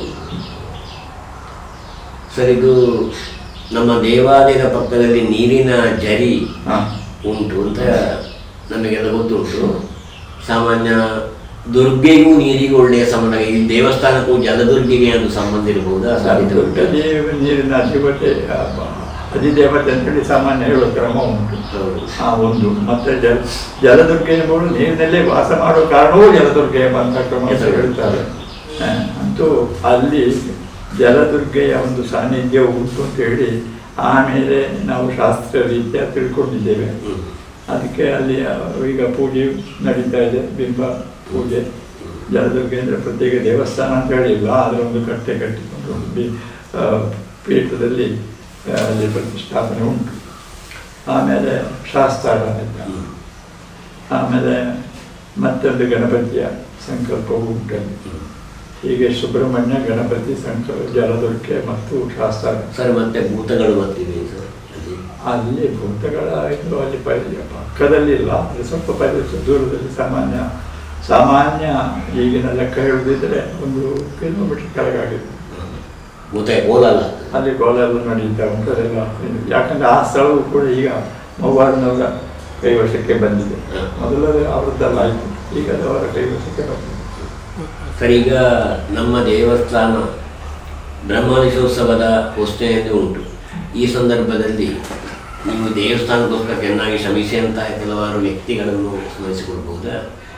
ಸರ್ ಇದು ನಮ್ಮ ದೇವಾಲಯದ ಪಕ್ಕದಲ್ಲಿ ನೀರಿನ ಜರಿ ಹಾಂ ಉಂಟು ಅಂತ ನಮಗೆಲ್ಲ ಗೊತ್ತುಂಟು ಸಾಮಾನ್ಯ ದುರ್ಗೆಗೂ ನೀರಿಗೂ ಒಳ್ಳೆಯ ಸಂಬಂಧ ಈ ದೇವಸ್ಥಾನಕ್ಕೂ ಜಲದುರ್ಗೆಗೆ ಒಂದು ಸಂಬಂಧ ಇರಬಹುದಾ ಸಾಧ್ಯತೆ ದೊಡ್ಡ ಉಂಟು ದೇವ ನೀರಿನ ಅಧಿಪತಿ ಆ, ಬ- ಅಧಿದೇವತೆ ಅಂತೇಳಿ ಸಾಮಾನ್ಯ ಹೇಳುವ ಕ್ರಮ ಉಂಟು ಹೌದು. ಆ ಒಂದು ಮತ್ತೆ ಜಲ ಜಲದುರ್ಗೆ ಎಂಬುದು ನೀರಿನಲ್ಲೇ ವಾಸ ಮಾಡುವ ಕಾರಣವೂ ಜಲದುರ್ಗೆ ಎಂಬಂತ ಕ್ರಮ ಅಂತ ಹೇಳ್ತಾರೆ ಆ, ಅಂತೂ ಅಲ್ಲಿ ಜಲದುರ್ಗೆಯ ಒಂದು ಸಾನ್ನಿಧ್ಯ ಉಂಟು ಅಂತ ಹೇಳಿ ಆಮೇಲೆ ನಾವು ಶಾಸ್ತ್ರ ರೀತಿಯ ತಿಳ್ಕೊಂಡಿದ್ದೇವೆ ಹ್ಮ್. ಅದಕ್ಕೆ ಅಲ್ಲಿ ಈಗ ಪೂಜೆ ನಡೀತಾ ಇದೆ ಬಿಂಬ ಪೂಜೆ ಜಲದುರ್ಗೆ ಅಂದರೆ ಪ್ರತ್ಯೇಕ ದೇವಸ್ಥಾನ ಅಂತ ಹೇಳಿಲ್ಲ ಅದರ ಒಂದು ಕಟ್ಟೆ ಕಟ್ಟಿಕೊಂಡು ಒಂದು ಬಿ- ಆ, ಪೀಠದಲ್ಲಿ ಆ, ಅಲ್ಲಿ ಪ್ರತಿಷ್ಠಾಪನೆ ಉಂಟು ಆಮೇಲೆ ಶಾಸ್ತಾರ ಅಂತ ಹ್ಮ್. ಆಮೇಲೆ ಮತ್ತೊಂದು ಗಣಪತಿಯ ಸಂಕಲ್ಪವು ಉಂಟಲ್ಲಿ ಹ್ಮ್. ಹೀಗೆ ಸುಬ್ರಹ್ಮಣ್ಯ ಗಣಪತಿ ಸಂಕಲ್ಪ ಜಲದುರ್ಗೆ ಮತ್ತು ಶಾಸ್ತಾರ ಸರ್ ಮತ್ತೆ ಭೂತಗಳು ಬರ್ತಿವೆ ಸರ್ ಅಲ್ಲಿ. ಅಲ್ಲಿ ಭೂತಗಳ ಇದು ಅಲ್ಲಿ ಪರಿ ಪಕ್ಕದಲ್ಲಿ ಇಲ್ಲ ಅಲ್ಲಿ ಸ್ವಲ್ಪ ಪರಿಸರ ದೂರದಲ್ಲಿ ಸಾಮಾನ್ಯ ಸಾಮಾನ್ಯ ಈಗಿನ ಲೆಕ್ಕ ಹೇಳುದಿದ್ರೆ ಒಂದು ಕಿಲೋಮೀಟರ್ ಕೆಳಗಾಗಿದೆ ಭೂತ ಹೋಲಲ್ಲ ಅಲ್ಲಿ ಗೋಲೆಲ್ಲ ನಡೀತಾ ಉಂಟು ಅದೆಲ್ಲ ಇದು. ಯಾಕಂದ್ರೆ ಆ ಸ್ಥಳವು ಕೂಡ ಈಗ ಮೌವಾರನವರ ಕೈವಶಕ್ಕೆ ಬಂದಿದೆ ಮೊದಲು ಅದು ಅವರದ್ದೆಲ್ಲ ಆಯಿತು ಈಗ ಅದು ಅವರ ಕೈವಶಕ್ಕೆ ಬಂದಿದೆ ಸರ್ ಈಗ ನಮ್ಮ ದೇವಸ್ಥಾನ ಬ್ರಹ್ಮನಿಶೋತ್ಸವದ ಘೋಷಣೆಯಲ್ಲಿ ಉಂಟು ಈ ಸಂದರ್ಭದಲ್ಲಿ ನೀವು ದೇವಸ್ಥಾನಕ್ಕೋಸ್ಕರ ಚೆನ್ನಾಗಿ ಶ್ರಮಿಸಿದಂತಹ ಕೆಲವಾರು ವ್ಯಕ್ತಿಗಳನ್ನು ಸ್ಮರಿಸಿಕೊಳ್ಬಹುದಾ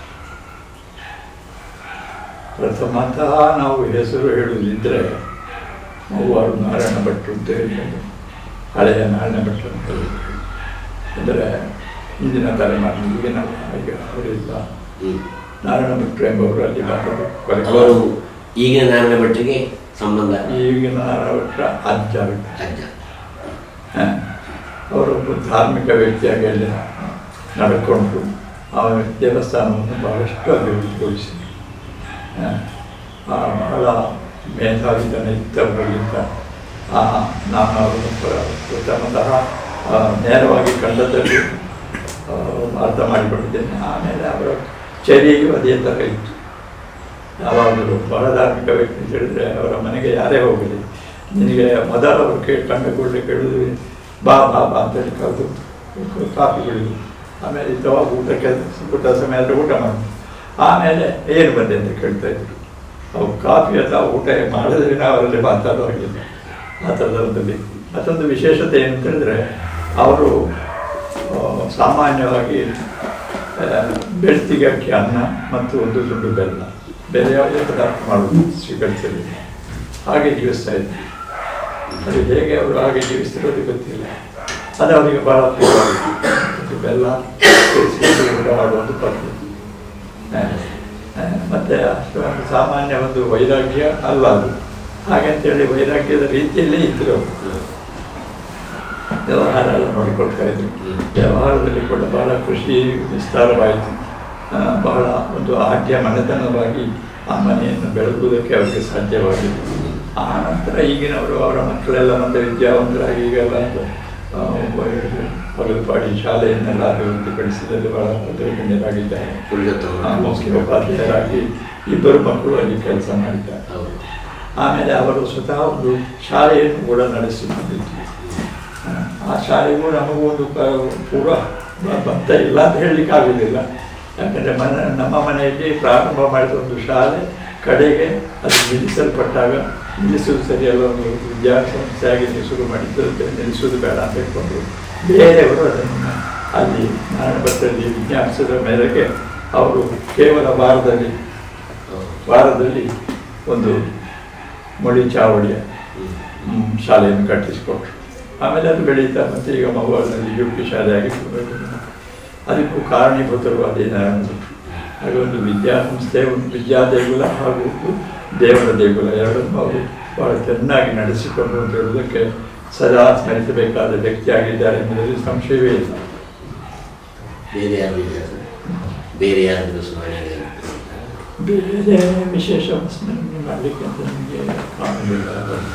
ಪ್ರಥಮತಃ ನಾವು ಹೆಸರು ಹೇಳುವುದಿದ್ದರೆ ಮೂವರು ನಾರಾಯಣ ಭಟ್ರು ಅಂತ ಹೇಳ್ತಾರೆ ಹಳೆಯ ನಾರಾಯಣ ಭಟ್ರು ಅಂತ ಹೇಳ್ತಾರೆ. ಅಂದರೆ ಹಿಂದಿನ ತಲೆಮಾರಿನ ಈಗಿನ ಈಗ ಅವರಿಲ್ಲ ಹ್ಮ್. ನಾರಾಯಣ ಭಟ್ರು ಎಂಬವರು ಅಲ್ಲಿ ಬಂದರು ಕೊಲೆ ಅವರು ಈಗಿನ ನಾರಾಯಣ ಭಟ್ರಿಗೆ ಸಂಬಂಧ ಈಗಿನ ನಾರಾಯಣ ಭಟ್ರ ಅಜ್ಜ ಭಟ್ರು. ಅಜ್ಜ ಹ. ಅವರೊಬ್ಬ ಧಾರ್ಮಿಕ ವ್ಯಕ್ತಿಯಾಗಿ ಅಲ್ಲಿ ನಡ್ಕೊಂಡು ಆ ದೇವಸ್ಥಾನವನ್ನು ಬಹಳಷ್ಟು ಅಭಿವೃದ್ಧಿಗೊಳಿಸಿ ಹ. ಆ ಬಹಳ ಮೇಧಾವಿತನ ಇದ್ದವರಲ್ಲಿದ್ದ ಆ ನಾನು ಅವರನ್ನು ಪ್ರ- ಪ್ರಥಮತಃ ಆ, ನೇರವಾಗಿ ಕಂಡದಲ್ಲಿ ಆ, ಅರ್ಥ ಮಾಡಿಕೊಂಡಿದ್ದೇನೆ ಆಮೇಲೆ ಅವರ ಚರ್ಯೆಯು ಅದೇ ಥರ ಇತ್ತು ಯಾವಾಗಲೂ ಬಹಳ ಧಾರ್ಮಿಕ ವ್ಯಕ್ತಿ ಅಂತ ಹೇಳಿದ್ರೆ ಅವರ ಮನೆಗೆ ಯಾರೇ ಹೋಗಲಿ ನಿನಗೆ ಮೊದಲ ಅವರು ಕೇ ಕಂಡ ಕೂಡಲೇ ಕೇಳಿದ್ವಿ ಬಾ ಬಾ ಬಾ ಅಂತೇಳಿ ಕರೆದು ಕಾಫಿ ಕುಡಿದು ಆಮೇಲೆ ಇದ್ದವಾಗ ಊಟಕ್ಕೆ ಊಟ ಸಮಯ ಆದರೆ ಊಟ ಮಾಡಿ ಆಮೇಲೆ ಏನು ಬಂದೆ ಅಂತ ಕೇಳ್ತಾ ಇದ್ರು ಅವು ಕಾಫಿ ಅಥವಾ ಊಟ ಮಾಡಿದ್ರೆ ಅವರಲ್ಲಿ ಮಾತಾಡುವಾಗಿಲ್ಲ ಆ ಥರದಲ್ಲಿ ಮತ್ತೊಂದು ವಿಶೇಷತೆ ಏನು ಅಂತ ಹೇಳಿದ್ರೆ ಅವರು ಆ, ಸಾಮಾನ್ಯವಾಗಿ ಆ, ಬೆಳ್ತಿಗೆ ಅಕ್ಕಿ ಅನ್ನ ಮತ್ತು ಒಂದು ತುಂಡು ಬೆಲ್ಲ ಬೇರೆ ಯಾವುದೇ ಪದಾರ್ಥ ಮಾಡುವುದು ಸ್ವೀಕರಿಸಲಿ ಹಾಗೆ ಜೀವಿಸ್ತಾ ಇದ್ರು ಅದು ಹೇಗೆ ಅವರು ಹಾಗೆ ಜೀವಿಸ್ತಿರೋದು ಗೊತ್ತಿಲ್ಲ ಅದು ಅವರಿಗೆ ಬಹಳ ಪ್ರಿಯವಾಗಿತ್ತು ಮತ್ತು ಬೆಲ್ಲ ಸೇರಿಸಿ ಊಟ ಮಾಡುವ ಒಂದು ಪದ್ಧತಿ ಆ, ಆ, ಮತ್ತೆ ಅಷ್ಟು ಒಂದು ಸಾಮಾನ್ಯ ಒಂದು ವೈರಾಗ್ಯ ಅಲ್ಲ ಅದು ಹಾಗಂತೇಳಿ ವೈರಾಗ್ಯದ ರೀತಿಯಲ್ಲೇ ಇದ್ರು ಅವರು. ವ್ಯವಹಾರ ಎಲ್ಲ ನೋಡಿಕೊಳ್ತಾ ಇದ್ರು ವ್ಯವಹಾರದಲ್ಲಿ ಕೂಡ ಬಹಳ ಖುಷಿ ವಿಸ್ತಾರವಾಯಿತು ಆ, ಬಹಳ ಒಂದು ಆದ್ಯ ಮನೆತನವಾಗಿ ಆ ಮನೆಯನ್ನು ಬೆಳಗುವುದಕ್ಕೆ ಅವರಿಗೆ ಸಾಧ್ಯವಾಗಿದೆ ಆ ನಂತರ ಈಗಿನವರು ಅವರ ಮಕ್ಕಳೆಲ್ಲ ಮತ್ತೆ ವಿದ್ಯಾವಂತರಾಗಿ ಈಗೆಲ್ಲ ಆ, ಪಗಲುಪಾಡಿ ಶಾಲೆಯನ್ನೆಲ್ಲ ಅಭಿವೃದ್ಧಿಪಡಿಸಿದಲ್ಲಿ ಬಹಳ ಅಗ್ರಗಣ್ಯರಾಗಿದ್ದಾರೆ ಪುರುಷೋತ್ತಮ ಆ, ಮುಖ್ಯೋಪಾಧ್ಯಾಯರಾಗಿ ಇಬ್ಬರು ಮಕ್ಕಳು ಅಲ್ಲಿ ಕೆಲಸ ಮಾಡಿದ್ದಾರೆ ಹೌದು ಆಮೇಲೆ ಅವರು ಸ್ವತಃ ಒಂದು ಶಾಲೆಯನ್ನು ಕೂಡ ನಡೆಸಿಕೊಂಡಿದ್ರು ಆ ಶಾಲೆಗೂ ನಮಗೂ ಒಂದು ಕ- ಪೂರ್ವ ಬ- ಬಂತ ಇಲ್ಲ ಅಂತ ಹೇಳಲಿಕ್ಕೆ ಆಗುವುದಿಲ್ಲ ಯಾಕಂದರೆ ಮನೆ ನಮ್ಮ ಮನೆಯಲ್ಲಿ ಪ್ರಾರಂಭ ಮಾಡಿದ ಒಂದು ಶಾಲೆ ಕಡೆಗೆ ಅದು ನಿಲ್ಲಿಸಲ್ಪಟ್ಟಾಗ ನಿಲ್ಲಿಸುವುದು ಸರಿಯಲ್ಲ ಒಂದು ವಿದ್ಯಾಸಂಸ್ಥೆಯಾಗಿ ನೀವು ಶುರು ಮಾಡಿದ್ದು ಅದಕ್ಕೆ ನಿಲ್ಲಿಸುವುದು ಬೇಡ ಅಂತ ಹೇಳ್ಕೊಂಡು ಬೇರೆಯವರು ಅದನ್ನು ಅಲ್ಲಿ ನಾರಾಯಣ ಭಟ್ಟರಲ್ಲಿ ವಿಜ್ಞಾಪಿಸಿದ ಮೇರೆಗೆ ಅವರು ಕೇವಲ ವಾರದಲ್ಲಿ ವಾರದಲ್ಲಿ ಒಂದು ಮೊಳಿ ಚಾವಡಿಯ ಹ್ಮ್, ಶಾಲೆಯನ್ನು ಕಟ್ಟಿಸಿಕೊಟ್ರು ಆಮೇಲೆ ಅದು ಬೆಳೀತಾ ಮತ್ತೆ ಈಗ ಮಗುವಿನಲ್ಲಿ ಯು ಪಿ ಶಾಲೆಯಾಗಿ ಅದಕ್ಕೂ ಕಾರಣೀಭೂತರು ಅದೇ ನಾರಾಯಣ ಭಟ್ರು. ಹಾಗೆ ಒಂದು ವಿದ್ಯಾಸಂಸ್ಥೆ ಒಂದು ವಿದ್ಯಾ ದೇಗುಲ ಹಾಗೂ ಒಂದು ದೇವರ ದೇಗುಲ ಎರಡನ್ನೂ ಅವರು ಬಹಳ ಚೆನ್ನಾಗಿ ನಡೆಸಿಕೊಂಡು ಅಂತ ಹೇಳುವುದಕ್ಕೆ ಸದಾ ಸ್ಮರಿಸಬೇಕಾದ ವ್ಯಕ್ತಿಯಾಗಿದ್ದಾರೆ ಎಂಬುದರಲ್ಲಿ ಸಂಶಯವೇ ಇಲ್ಲ ಬೇರೆ ಯಾರು ಇಲ್ಲ ಸರ್? ಬೇರೆ ಯಾರಾದರೂ ಸ್ಮರಣೆ ಬೇರೆ ವಿಶೇಷ ಸ್ಮರಣೆ ಮಾಡಲಿಕ್ಕೆ ಅಂತ ನನಗೆ ಕಾಣಲಿಲ್ಲ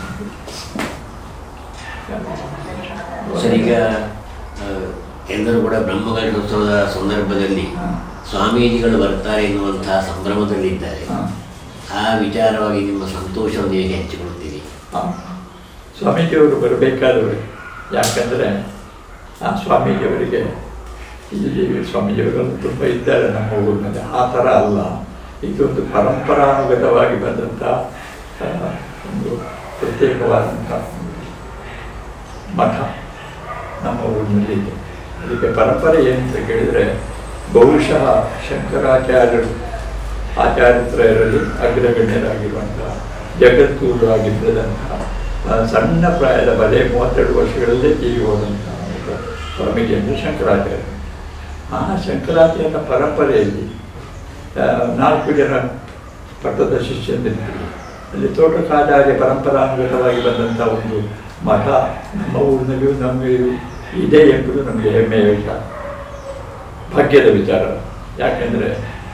ಸರ್ ಈಗ ಆ, ಎಲ್ಲರೂ ಕೂಡ ಬ್ರಹ್ಮಕಲಶೋತ್ಸವದ ಸಂದರ್ಭದಲ್ಲಿ ಹಾ. ಸ್ವಾಮೀಜಿಗಳು ಬರ್ತಾರೆ ಎನ್ನುವಂತಹ ಸಂಭ್ರಮದಲ್ಲಿದ್ದಾರೆ ಹಾ. ಆ ವಿಚಾರವಾಗಿ ನಿಮ್ಮ ಸಂತೋಷವನ್ನು ಹೇಗೆ ಹಂಚಿಕೊಳ್ತೀರಿ ಆ, ಸ್ವಾಮೀಜಿಯವರು ಬರಬೇಕಾದವರು ಯಾಕಂದರೆ ಆ ಸ್ವಾಮೀಜಿಯವರಿಗೆ ಇಲ್ಲಿ ಸ್ವಾಮೀಜಿಯವರೆಲ್ಲ ತುಂಬ ಇದ್ದಾರೆ ನಮ್ಮ ಊರಿನಲ್ಲಿ ಆ ಥರ ಅಲ್ಲ ಇದೊಂದು ಪರಂಪರಾನುಗತವಾಗಿ ಬಂದಂಥ ಆ, ಒಂದು ಪ್ರತ್ಯೇಕವಾದಂಥ ಮಠ ನಮ್ಮ ಊರಿನಲ್ಲಿ ಇದೆ ಅದಕ್ಕೆ ಪರಂಪರೆ ಏನಂತ ಕೇಳಿದರೆ ಬಹುಶಃ ಶಂಕರಾಚಾರ್ಯರು ಆಚಾರ್ಯತ್ರಯರಲ್ಲಿ ಅಗ್ರಗಣ್ಯರಾಗಿರುವಂತಹ ಜಗದ್ಗುರು ಆಗಿದ್ದದಂತಹ ಆ, ಸಣ್ಣ ಪ್ರಾಯದ ಬಲೆ ಮೂವತ್ತೆರಡು ವರ್ಷಗಳಲ್ಲೇ ತೀರಿ ಹೋದಂತಹ ಒಬ್ಬ ಸ್ವಾಮೀಜಿ ಅಂದರೆ ಶಂಕರಾಚಾರ್ಯ ಆ ಶಂಕರಾಚಾರ್ಯನ ಪರಂಪರೆಯಲ್ಲಿ ಆ, ನಾಲ್ಕು ಜನ ಪಟ್ಟದ ಶಿಷ್ಯಂದಿದ್ರು ಅಲ್ಲಿ ತೋಟಕಾಚಾರ್ಯ ಪರಂಪರಾನುಗತವಾಗಿ ಬಂದಂಥ ಒಂದು ಮಠ ನಮ್ಮ ಊರಿನಲ್ಲಿಯೂ ನಮಗೆ ಇದೆ ಎಂಬುದು ನಮಗೆ ಹೆಮ್ಮೆಯ ವಿಚಾರ ಭಾಗ್ಯದ ವಿಚಾರ ಯಾಕೆಂದರೆ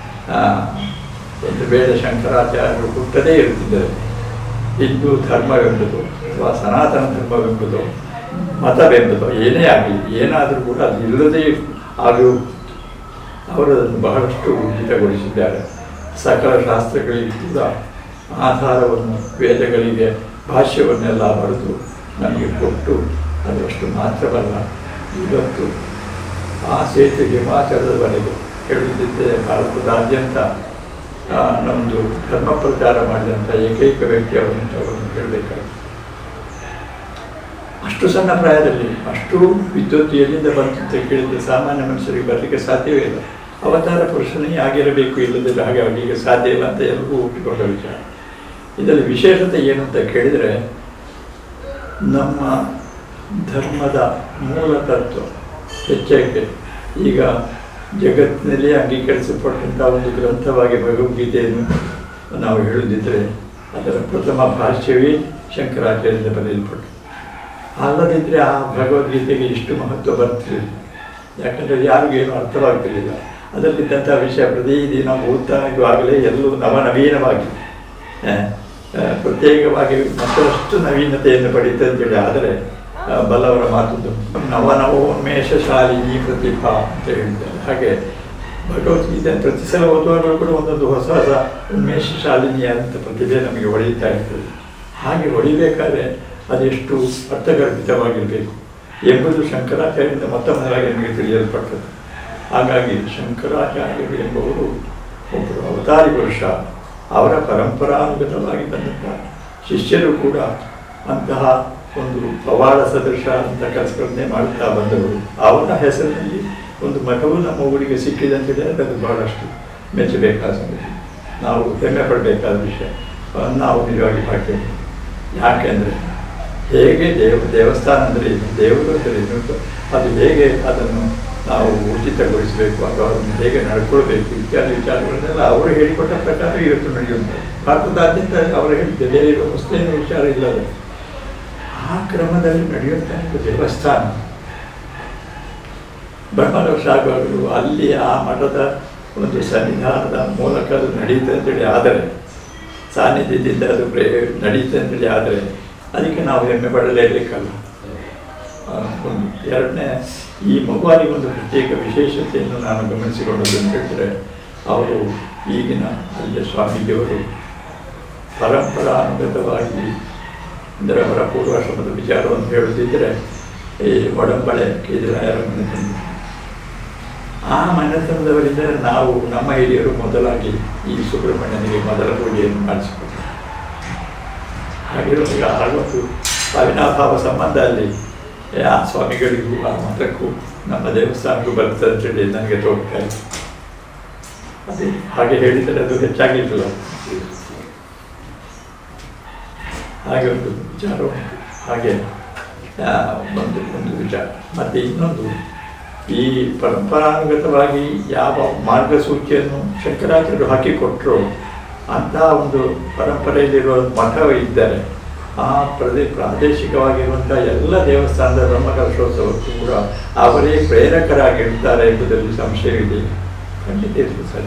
ಒಂದು ವೇಳೆ ಶಂಕರಾಚಾರ್ಯರು ಹುಟ್ಟದೇ ಇರುತ್ತಿದ್ದರೆ ಹಿಂದೂ ಧರ್ಮವೆಂಬುದು ಅಥವಾ ಸನಾತನ ಧರ್ಮವೆಂಬುದು ಮತವೆಂಬುದು ಏನೇ ಆಗಲಿ ಏನಾದರೂ ಕೂಡ ಅದು ಇಲ್ಲದೇ ಆಗಲು ಅವರು ಅದನ್ನು ಬಹಳಷ್ಟು ಉಚಿತಗೊಳಿಸಿದ್ದಾರೆ ಸಕಲ ಶಾಸ್ತ್ರಗಳಿಗೆ ಕೂಡ ಆಧಾರವನ್ನು ವೇದಗಳಿಗೆ ಭಾಷ್ಯವನ್ನೆಲ್ಲ ಬರೆದು ನಮಗೆ ಕೊಟ್ಟು ಅದಷ್ಟು ಮಾತ್ರವಲ್ಲ ಇವತ್ತು ಆ ಸೇತು ಹಿಮಾಚಲದವರೆಗೆ ಹೇಳುತ್ತಿದ್ದರೆ ಭಾರತದಾದ್ಯಂತ ಆ, ನಮ್ಮದು ಧರ್ಮ ಪ್ರಚಾರ ಮಾಡಿದಂಥ ಏಕೈಕ ವ್ಯಕ್ತಿ ಅವರನ್ನು ಅವರನ್ನು ಹೇಳಬೇಕಾಗಿ ಅಷ್ಟು ಸಣ್ಣ ಪ್ರಾಯದಲ್ಲಿ ಅಷ್ಟು ವಿದ್ಯುತ್ ಎಲ್ಲಿಂದ ಬಂತು ಅಂತ ಕೇಳಿದ್ರೆ ಸಾಮಾನ್ಯ ಮನುಷ್ಯರಿಗೆ ಬರಲಿಕ್ಕೆ ಸಾಧ್ಯವೇ ಇಲ್ಲ ಅವತಾರ ಪುರುಷನೇ ಆಗಿರಬೇಕು ಇಲ್ಲದಿದ್ದರೆ ಹಾಗೆ ಆಗಲಿಕ್ಕೆ ಸಾಧ್ಯ ಇಲ್ಲ ಅಂತ ಎಲ್ಲರಿಗೂ ಒಪ್ಪಿಕೊಂಡ ವಿಚಾರ ಇದರಲ್ಲಿ ವಿಶೇಷತೆ ಏನು ಅಂತ ಕೇಳಿದರೆ ನಮ್ಮ ಧರ್ಮದ ಮೂಲ ತತ್ವ ಹೆಚ್ಚಾಗಿ ಈಗ ಜಗತ್ತಿನಲ್ಲಿ ಅಂಗೀಕರಿಸಲ್ಪಟ್ಟಂಥ ಒಂದು ಗ್ರಂಥವಾಗಿ ಭಗವದ್ಗೀತೆಯನ್ನು ನಾವು ಹೇಳುದಿದ್ದರೆ ಅದರ ಪ್ರಥಮ ಭಾಷ್ಯವೇ ಶಂಕರಾಚಾರ್ಯರಿಂದ ಬರೆಯಲ್ಪಟ್ಟು ಅಲ್ಲದಿದ್ದರೆ ಆ ಭಗವದ್ಗೀತೆಗೆ ಇಷ್ಟು ಮಹತ್ವ ಬರ್ತಿರಲಿಲ್ಲ ಯಾಕಂದರೆ ಯಾರಿಗೂ ಏನು ಅರ್ಥವಾಗ್ತಿರಲಿಲ್ಲ ಅದರಲ್ಲಿದ್ದಂಥ ವಿಷಯ ಪ್ರತಿದಿನ ಓದ್ತಾ ಇರುವಾಗಲೇ ಎಲ್ಲೂ ನವನವೀನವಾಗಿ ಆ, ಆ, ಪ್ರತ್ಯೇಕವಾಗಿ ಮತ್ತಷ್ಟು ನವೀನತೆಯನ್ನು ಪಡೀತದೆ ಅಂತೇಳಿ ಆದರೆ ಆ, ಬಲ್ಲವರ ಮಾತುದು ನವನವೋನ್ಮೇಷ ಶಾಲಿನಿ ಪ್ರತಿಭಾ ಅಂತ ಹೇಳ್ತಾರೆ ಹಾಗೆ ಭಗವದ್ಗೀತೆ ಪ್ರತಿ ಸಲ ಓದುವಾಗಲೂ ಕೂಡ ಒಂದೊಂದು ಹೊಸ ಹೊಸ ಉನ್ಮೇಷ ಶಾಲಿನಿಯಾದಂಥ ಪ್ರತಿಭೆ ನಮಗೆ ಹೊಳೆಯುತ್ತಾ ಇರ್ತದೆ ಹಾಗೆ ಹೊಳಿಬೇಕಾದ್ರೆ ಅದೆಷ್ಟು ಅರ್ಥಗರ್ಭಿತವಾಗಿರಬೇಕು ಎಂಬುದು ಶಂಕರಾಚಾರ್ಯರಿಂದ ಮೊತ್ತ ಮೊದಲಾಗಿ ನಮಗೆ ತಿಳಿಯಲ್ಪಟ್ಟದ್ದು ಹಾಗಾಗಿ ಶಂಕರಾಚಾರ್ಯರು ಎಂಬುವರು ಒಬ್ಬರು ಅವತಾರಿ ಪುರುಷ ಅವರ ಪರಂಪರಾನುಗತವಾಗಿ ಬಂದಂಥ ಶಿಷ್ಯರು ಕೂಡ ಅಂತಹ ಒಂದು ಪವಾಡ ಸದೃಶ ಅಂತ ಕೆಲಸಗಳನ್ನೇ ಮಾಡುತ್ತಾ ಬಂದವರು ಅವರ ಹೆಸರಿನಲ್ಲಿ ಒಂದು ಮಠವು ನಮ್ಮ ಊರಿಗೆ ಸಿಕ್ಕಿದೆ ಅಂತ ಹೇಳಿದ್ರೆ ಅದು ಬಹಳಷ್ಟು ಮೆಚ್ಚಬೇಕಾದ ಸಂಗತಿ ನಾವು ಹೆಮ್ಮೆ ಪಡಬೇಕಾದ ವಿಷಯ ಅಹ್ ನಾವು ನಿಜವಾಗಿ ಭಾಗ್ಯ ಯಾಕೆಂದರೆ ಹೇಗೆ ದೇವ ದೇವಸ್ಥಾನ ಅಂದರೆ ಏನು ದೇವರು ಅಂದರೆ ಏನು ಅಂತ ಅದು ಹೇಗೆ ಅದನ್ನು ನಾವು ಉಚಿತಗೊಳಿಸಬೇಕು ಅಥವಾ ಅದನ್ನು ಹೇಗೆ ನಡ್ಕೊಳ್ಬೇಕು ಇತ್ಯಾದಿ ವಿಚಾರಗಳನ್ನೆಲ್ಲ ಅವರು ಹೇಳಿಕೊಟ್ಟ ಪ್ರಕಾರ ಇವತ್ತು ನಡೆಯುತ್ತೆ ಭಾರತದಾದ್ಯಂತ ಅವರು ಹೇಳಿದ್ದೆ ಬೇರೆ ಇರುವ ಮುಸ್ಲಿಂ ವಿಚಾರ ಇಲ್ಲದೆ ಆ ಕ್ರಮದಲ್ಲಿ ನಡೆಯುತ್ತಾ ಇರುವ ದೇವಸ್ಥಾನ ಬಹಳ ವರ್ಷ ಆಗುವಾಗಲೂ ಅಲ್ಲಿ ಆ ಮಠದ ಒಂದು ಸನ್ನಿಧಾನದ ಮೂಲಕ ಅದು ನಡೆಯುತ್ತೆ ಅಂತೇಳಿ ಆದರೆ ಸಾನ್ನಿಧ್ಯದಿಂದ ಅದು ಪ್ರೇ ನಡೆಯುತ್ತೆ ಅಂತೇಳಿ ಆದರೆ ಅದಕ್ಕೆ ನಾವು ಹೆಮ್ಮೆ ಪಡಲೇಬೇಕಲ್ಲ ಆ, ಒಂದು ಎರಡನೇ ಈ ಮಗುವಿಗೆ ಒಂದು ಪ್ರತ್ಯೇಕ ವಿಶೇಷತೆಯನ್ನು ನಾನು ಗಮನಿಸಿಕೊಂಡದ್ದು ಅಂತ ಹೇಳಿದ್ರೆ ಅವರು ಈಗಿನ ಅಲ್ಲಿಯ ಸ್ವಾಮೀಜಿಯವರು ಪರಂಪರಾನುಗತವಾಗಿ ಅಂದರೆ ಅವರ ಪೂರ್ವಾಶ್ರಮದ ವಿಚಾರವನ್ನು ಹೇಳುತ್ತಿದ್ದರೆ ಈ ಒಡಂಬಳೆ ಕೇದಿರಾಯರ ಮನೆತನ ಆ ಮನೆತನದವರಿಂದ ನಾವು ನಮ್ಮ ಹಿರಿಯರು ಮೊದಲಾಗಿ ಈ ಸುಬ್ರಹ್ಮಣ್ಯನಿಗೆ ಮೊದಲ ಪೂಜೆಯನ್ನು ಮಾಡಿಸಿಕೊಟ್ಟರು ಹಾಗಿರುವಾಗ ಆಗೊಂದು ಅವಿನಾಭಾವ ಸಂಬಂಧ ಅಲ್ಲಿ ಆ ಸ್ವಾಮಿಗಳಿಗೂ ಆ ಮಠಕ್ಕೂ ನಮ್ಮ ದೇವಸ್ಥಾನಕ್ಕೂ ಬರ್ತದೆ ಅಂತೇಳಿ ನನಗೆ ತೋರ್ತಾ ಇತ್ತು ಅದೇ ಹಾಗೆ ಹೇಳಿದರೆ ಅದು ಹೆಚ್ಚಾಗಿರಲಿಲ್ಲ ಹಾಗೆ ಒಂದು ವಿಚಾರ ಉಂಟು ಹಾಗೆ ಆ, ಒಂದು ಒಂದು ವಿಚಾರ ಮತ್ತು ಇನ್ನೊಂದು ಈ ಪರಂಪರಾನುಗತವಾಗಿ ಯಾವ ಮಾರ್ಗಸೂಚಿಯನ್ನು ಶಂಕರಾಚಾರ್ಯರು ಹಾಕಿಕೊಟ್ಟರು ಅಂತಹ ಒಂದು ಪರಂಪರೆಯಲ್ಲಿರುವ ಮಠ ಇದ್ದರೆ ಆ ಪ್ರದೇ ಪ್ರಾದೇಶಿಕವಾಗಿರುವಂಥ ಎಲ್ಲ ದೇವಸ್ಥಾನದ ಬ್ರಹ್ಮಕಲಶೋತ್ಸವಕ್ಕೂ ಕೂಡ ಅವರೇ ಪ್ರೇರಕರಾಗಿರ್ತಾರೆ ಎಂಬುದರಲ್ಲಿ ಸಂಶಯವಿದೆ ಖಂಡಿತ ಇರ್ತದೆ ಸರ್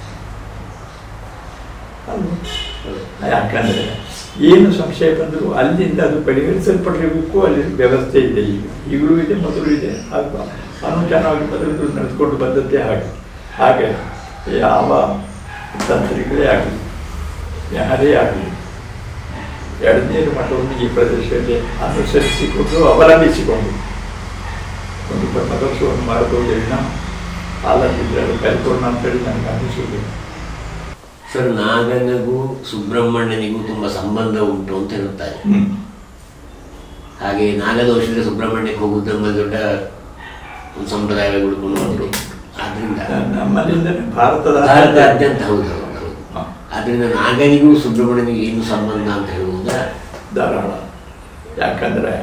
ಅಲ್ವಾ? ಯಾಕಂದರೆ ಏನು ಸಂಶಯ ಬಂದರೂ ಅಲ್ಲಿಂದ ಅದು ಪರಿಹರಿಸಲ್ಪಡಲಿಕ್ಕೂ ಅಲ್ಲಿ ವ್ಯವಸ್ಥೆ ಇದೆ ಈಗ ಈಗಲೂ ಇದೆ ಮೊದಲು ಇದೆ ಹಾಗೂ ಅನುಚಾನವಾಗಿ ಮೊದಲು ನಡೆದುಕೊಂಡು ಬಂದದ್ದೇ ಹಾಗೆ ಹಾಗೆ ಯಾವ ತಂತ್ರಿಗಳೇ ಆಗಲಿ ಯಾರೇ ಆಗಲಿ ಎಳನೀರು ಮಠವನ್ನು ಈ ಪ್ರದೇಶದಲ್ಲಿ ಅನುಸರಿಸಿಕೊಂಡು ಅವಲಂಬಿಸಿಕೊಂಡು ಒಂದು ಬ್ರಹ್ಮದರ್ಶವನ್ನು ಮಾಡಬಹುದು ಇಲ್ಲ ಅಲ್ಲದಿದ್ದರೆ ಅದು ಕೈಗೊಂಡು ಅಂತೇಳಿ ನನಗೆ ಅನಿಸುವುದಿಲ್ಲ ಸರ್ ನಾಗನಿಗೂ ಸುಬ್ರಹ್ಮಣ್ಯನಿಗೂ ತುಂಬ ಸಂಬಂಧ ಉಂಟು ಅಂತ ಹೇಳುತ್ತಾರೆ ಹ್ಮ್. ಹಾಗೆ ನಾಗದೋಷದಲ್ಲಿ ಸುಬ್ರಹ್ಮಣ್ಯಕ್ಕೆ ಹೋಗುವುದು ನಮ್ಮ ದೊಡ್ಡ ಒಂದು ಸಂಪ್ರದಾಯ ಉಳ್ಕೊಂಡು ಬಂದರು ಆದ್ರಿಂದ ನಮ್ಮಲ್ಲಿಂದ ಭಾರತದ ಭಾರತಾದ್ಯಂತ ಹೌದು ಹೌದು ಹೌದು ಹಾ. ಆದ್ರಿಂದ ನಾಗನಿಗೂ ಸುಬ್ರಹ್ಮಣ್ಯನಿಗೂ ಏನು ಸಂಬಂಧ ಅಂತ ಹೇಳುವುದಾ ಧಾರಾಳ ಯಾಕಂದರೆ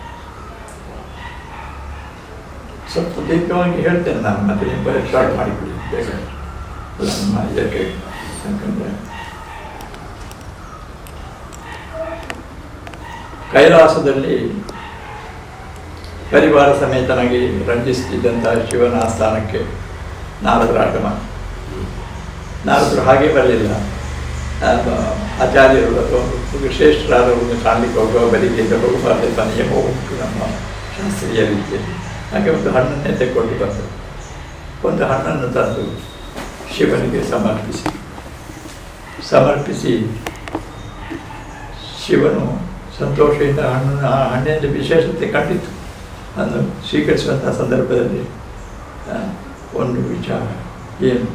ಸ್ವಲ್ಪ ದೀರ್ಘವಾಗಿ ಹೇಳ್ತೇನೆ ನಾನು ಮತ್ತೆ ನಿಮ್ಮ ಶಾರ್ಟ್ ಮಾಡಿಬಿಡಿ ಬೇಗ ನಮ್ಮ ಇದಕ್ಕೆ ಯಾಕಂದರೆ ಕೈಲಾಸದಲ್ಲಿ ಪರಿವಾರ ಸಮೇತನಾಗಿ ರಂಜಿಸುತ್ತಿದ್ದಂಥ ಶಿವನ ಆಸ್ಥಾನಕ್ಕೆ ನಾರದರ ಆಗಮನ ನಾರದರು ಹಾಗೆ ಬರಲಿಲ್ಲ ಆ, ಬ- ಆಚಾರ್ಯರು ಅಥವಾ ಒಂದು ಶ್ರೇಷ್ಠರಾದವರನ್ನು ಕಾಣಲಿಕ್ಕೆ ಹೋಗುವ ಬಲಿಗೆಯಿಂದ ಹೋಗಬಾರ್ದೆಂಬ ನಿಯಮ ಉಂಟು ನಮ್ಮ ಶಾಸ್ತ್ರೀಯ ರೀತಿಯಲ್ಲಿ ಹಾಗೆ ಒಂದು ಹಣ್ಣನ್ನೇ ತೆಕ್ಕೊಂಡು ಬಂದರು ಒಂದು ಹಣ್ಣನ್ನು ತಂದು ಶಿವನಿಗೆ ಸಮರ್ಪಿಸಿ ಸಮರ್ಪಿಸಿ ಶಿವನು ಸಂತೋಷದಿಂದ ಹಣ್ಣನ್ನು ಆ ಹಣ್ಣಿನ ವಿಶೇಷತೆ ಕಂಡಿತು ಅದನ್ನು ಸ್ವೀಕರಿಸುವಂಥ ಸಂದರ್ಭದಲ್ಲಿ ಆ, ಒಂದು ವಿಚಾರ ಏನು